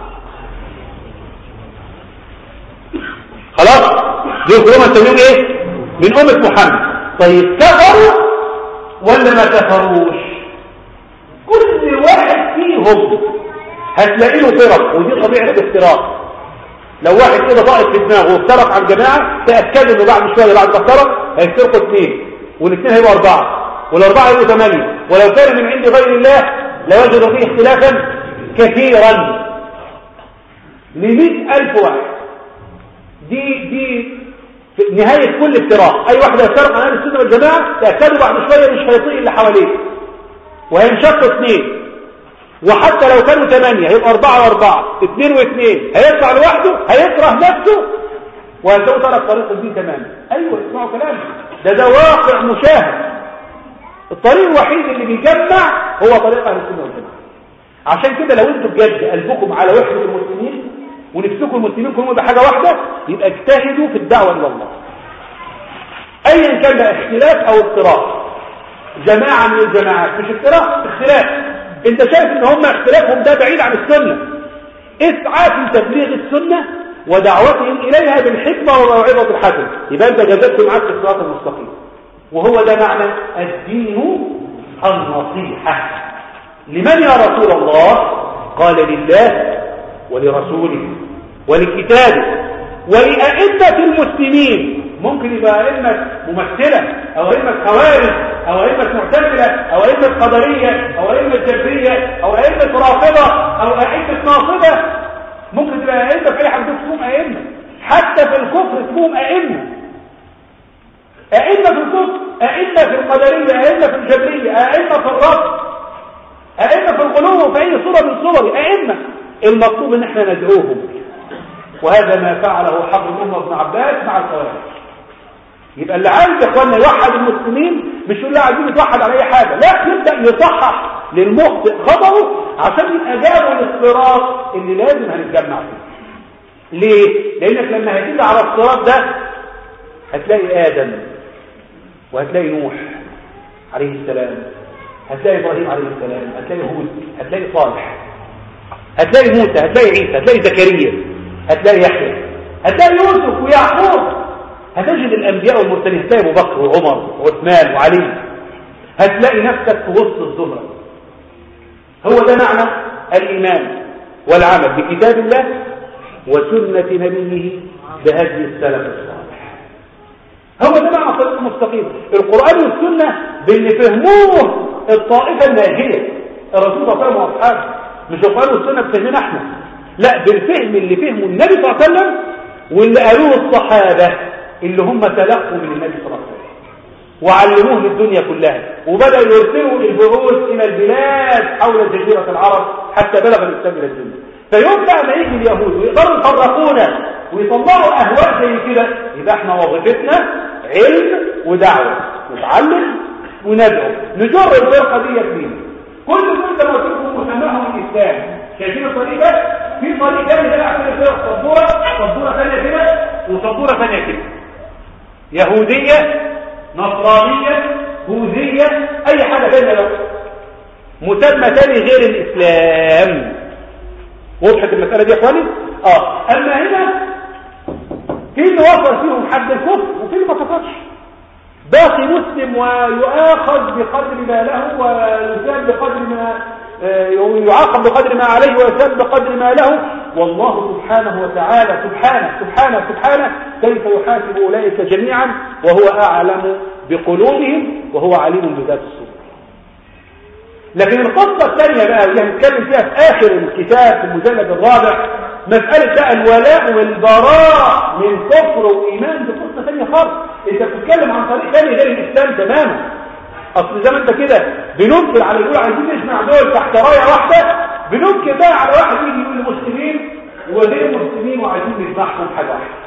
خلاص دول كلهم هنسميهم ايه من امه محمد طيب كفروا ولا ما كفروش كل واحد فيهم هتلاقي له فرق ودي طبيعه الافتراق لو واحد كده ضاقت في دماغه وافترق عن جماعه تاكد انه بعد شويه بعد ما افترق هيفترقوا اثنين والاثنين هيبقوا اربعه والاربعه يبقوا ثمانيه ولو كان من عند غير الله لوجدوا فيه اختلافا كثيرا لمئة ألف واحد دي دي في نهاية كل افتراق أي واحد يفترق عن أهل السنة والجماعة تأكدوا بعد شوية مش هيطيق اللي حواليه وهينشق اثنين وحتى لو كانوا ثمانية هيبقى أربعة وأربعة اثنين واثنين هيطلع لوحده هيكره نفسه وهتلاقوا ترك طريق الدين تماما أيوة اسمعوا كلامي ده ده واقع مشاهد الطريق الوحيد اللي بيجمع هو طريق أهل السنة والجماعة عشان كده لو انتوا بجد قلبكم على وحدة المسلمين ونفسكم المسلمين كلهم يبقى حاجة واحدة يبقى اجتهدوا في الدعوة إلى الله أيا كان بقى اختلاف أو اضطراب جماعة من الجماعات مش اختلاف اختلاف انت شايف ان هم اختلافهم ده بعيد عن السنة اسعى في تبليغ السنة ودعوتهم إليها بالحكمة والموعظة الحسنة يبقى انت جذبت معاك في الصراط المستقيم وهو ده معنى الدين النصيحة لمن يا رسول الله قال لله ولرسوله ولكتابه ولأئمة المسلمين ممكن يبقى أئمة ممثلة أو أئمة خوارج أو أئمة معتزلة أو أئمة قدرية أو أئمة جبرية أو أئمة رافضة أو أئمة ناصبة ممكن تبقى أئمة في أي حاجة اسمهم أئمة حتى في الكفر اسمهم أئمة أئمة في الكفر أئمة في القدرية أئمة في الجبرية أئمة في الرفض أئمة في الغلو في أي صورة من صور أئمة المطلوب ان احنا ندعوهم وهذا ما فعله حبر الأمة ابن عباس مع الخوارج يبقى اللي عايز يا اخوانا يوحد المسلمين مش يقول لا عايزين نتوحد على اي حاجه لا يبدا يصحح للمخطئ خطره عشان يبقى جابوا الاصطراط اللي لازم هنتجمع فيه ليه لانك لما هتيجي على الصراط ده هتلاقي ادم وهتلاقي نوح عليه السلام هتلاقي ابراهيم عليه السلام هتلاقي هود هتلاقي صالح هتلاقي موسى هتلاقي عيسى هتلاقي زكريا هتلاقي يحيى هتلاقي يوسف ويعقوب هتجد الأنبياء والمرسلين هتلاقي أبو بكر وعمر وعثمان وعلي هتلاقي نفسك في وسط الزمرة هو ده معنى الإيمان والعمل بكتاب الله وسنة نبيه بهدي السلف الصالح هو ده معنى طريق المستقيم القرآن والسنة باللي فهموه الطائفة الناجية الرسول صلى الله عليه وسلم وأصحابه مش القرآن والسنة بفهمنا احنا لا بالفهم اللي فهمه النبي صلى الله عليه وسلم واللي قالوه الصحابة اللي هم تلقوا من النبي صلى الله عليه وسلم وعلموه للدنيا كلها وبدأوا يرسلوا البعوث إلى البلاد حول جزيرة العرب حتى بلغ الإسلام إلى الدنيا فيوم بقى ما يجي اليهود ويقدروا يفرقونا ويطلعوا أهواء زي كده يبقى احنا وظيفتنا علم ودعوة نتعلم وندعو نجر الفرقة دي فينا كل دول لما تكون مسماهم الإسلام شايفين الطريق ده في طريق تاني ده عشان فيها سبورة سبورة ثانية كده وسبورة ثانية كده يهودية نصرانية بوذية أي حاجة ثانية لو مسمى ثاني غير الإسلام وضحت المسألة دي يا اخواني اه اما هنا في اللي وصل فيهم حد الكفر وفي اللي ما كفرش باقي مسلم ويؤاخذ بقدر ما له ويساب بقدر ما يعاقب بقدر ما عليه ويساب بقدر ما له والله سبحانه وتعالى سبحانه سبحانه سبحانه كيف يحاسب أولئك جميعا وهو أعلم بقلوبهم وهو عليم بذات الصدور لكن القصة الثانية بقى اللي هنتكلم فيها في آخر الكتاب في المجلد الرابع مسألة بقى الولاء والبراء من كفر وإيمان دي قصة ثانية خالص أنت بتتكلم عن طريق ثاني غير الإسلام تماما أصل زي ما أنت كده بننكر على يقول عايزين نسمع دول تحت راية واحدة بننكر بقى على واحد يجي يقول المسلمين وغير المسلمين وعايزين نسمعهم حاجة واحدة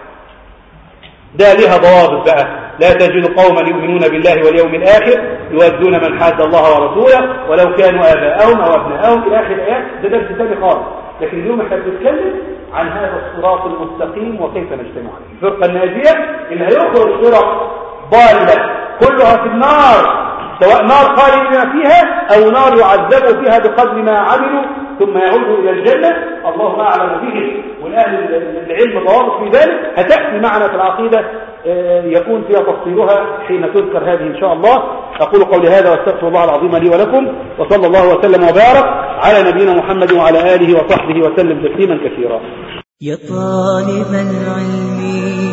ده ليها ضوابط بقى لا تجد قوما يؤمنون بالله واليوم الآخر يودون من حاد الله ورسوله ولو كانوا آباءهم أو أبناءهم إلى آخر الآيات ده درس ثاني خالص لكن اليوم احنا بنتكلم عن هذا الصراط المستقيم وكيف نجتمع عليه الفرقة الناجية اللي هيخرج فرق ضالة كلها في النار سواء نار خالدين فيها أو نار يعذبوا فيها بقدر ما عملوا ثم يعودوا إلى الجنة الله أعلم به والأهل العلم ضوابط في ذلك هتأتي معنا في العقيدة يكون فيها تفصيلها حين تذكر هذه إن شاء الله أقول قولي هذا واستغفر الله العظيم لي ولكم وصلى الله وسلم وبارك على نبينا محمد وعلى آله وصحبه وسلم تسليما كثيرا يا طالب العلم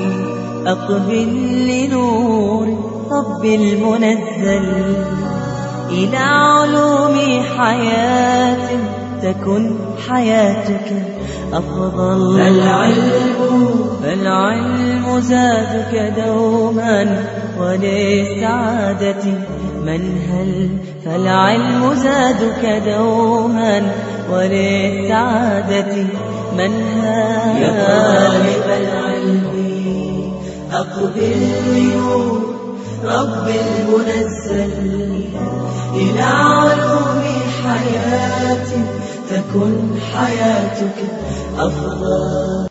أقبل لنور رب المنزل إلى علوم حياة تكن حياتك أفضل فالعلم فالعلم زادك دوما وللسعادة منهل فالعلم زادك دوما وللسعادة منهل يا طالب العلم أقبل لنور رب المنزل إلى علوم حياة تكن حياتك أفضل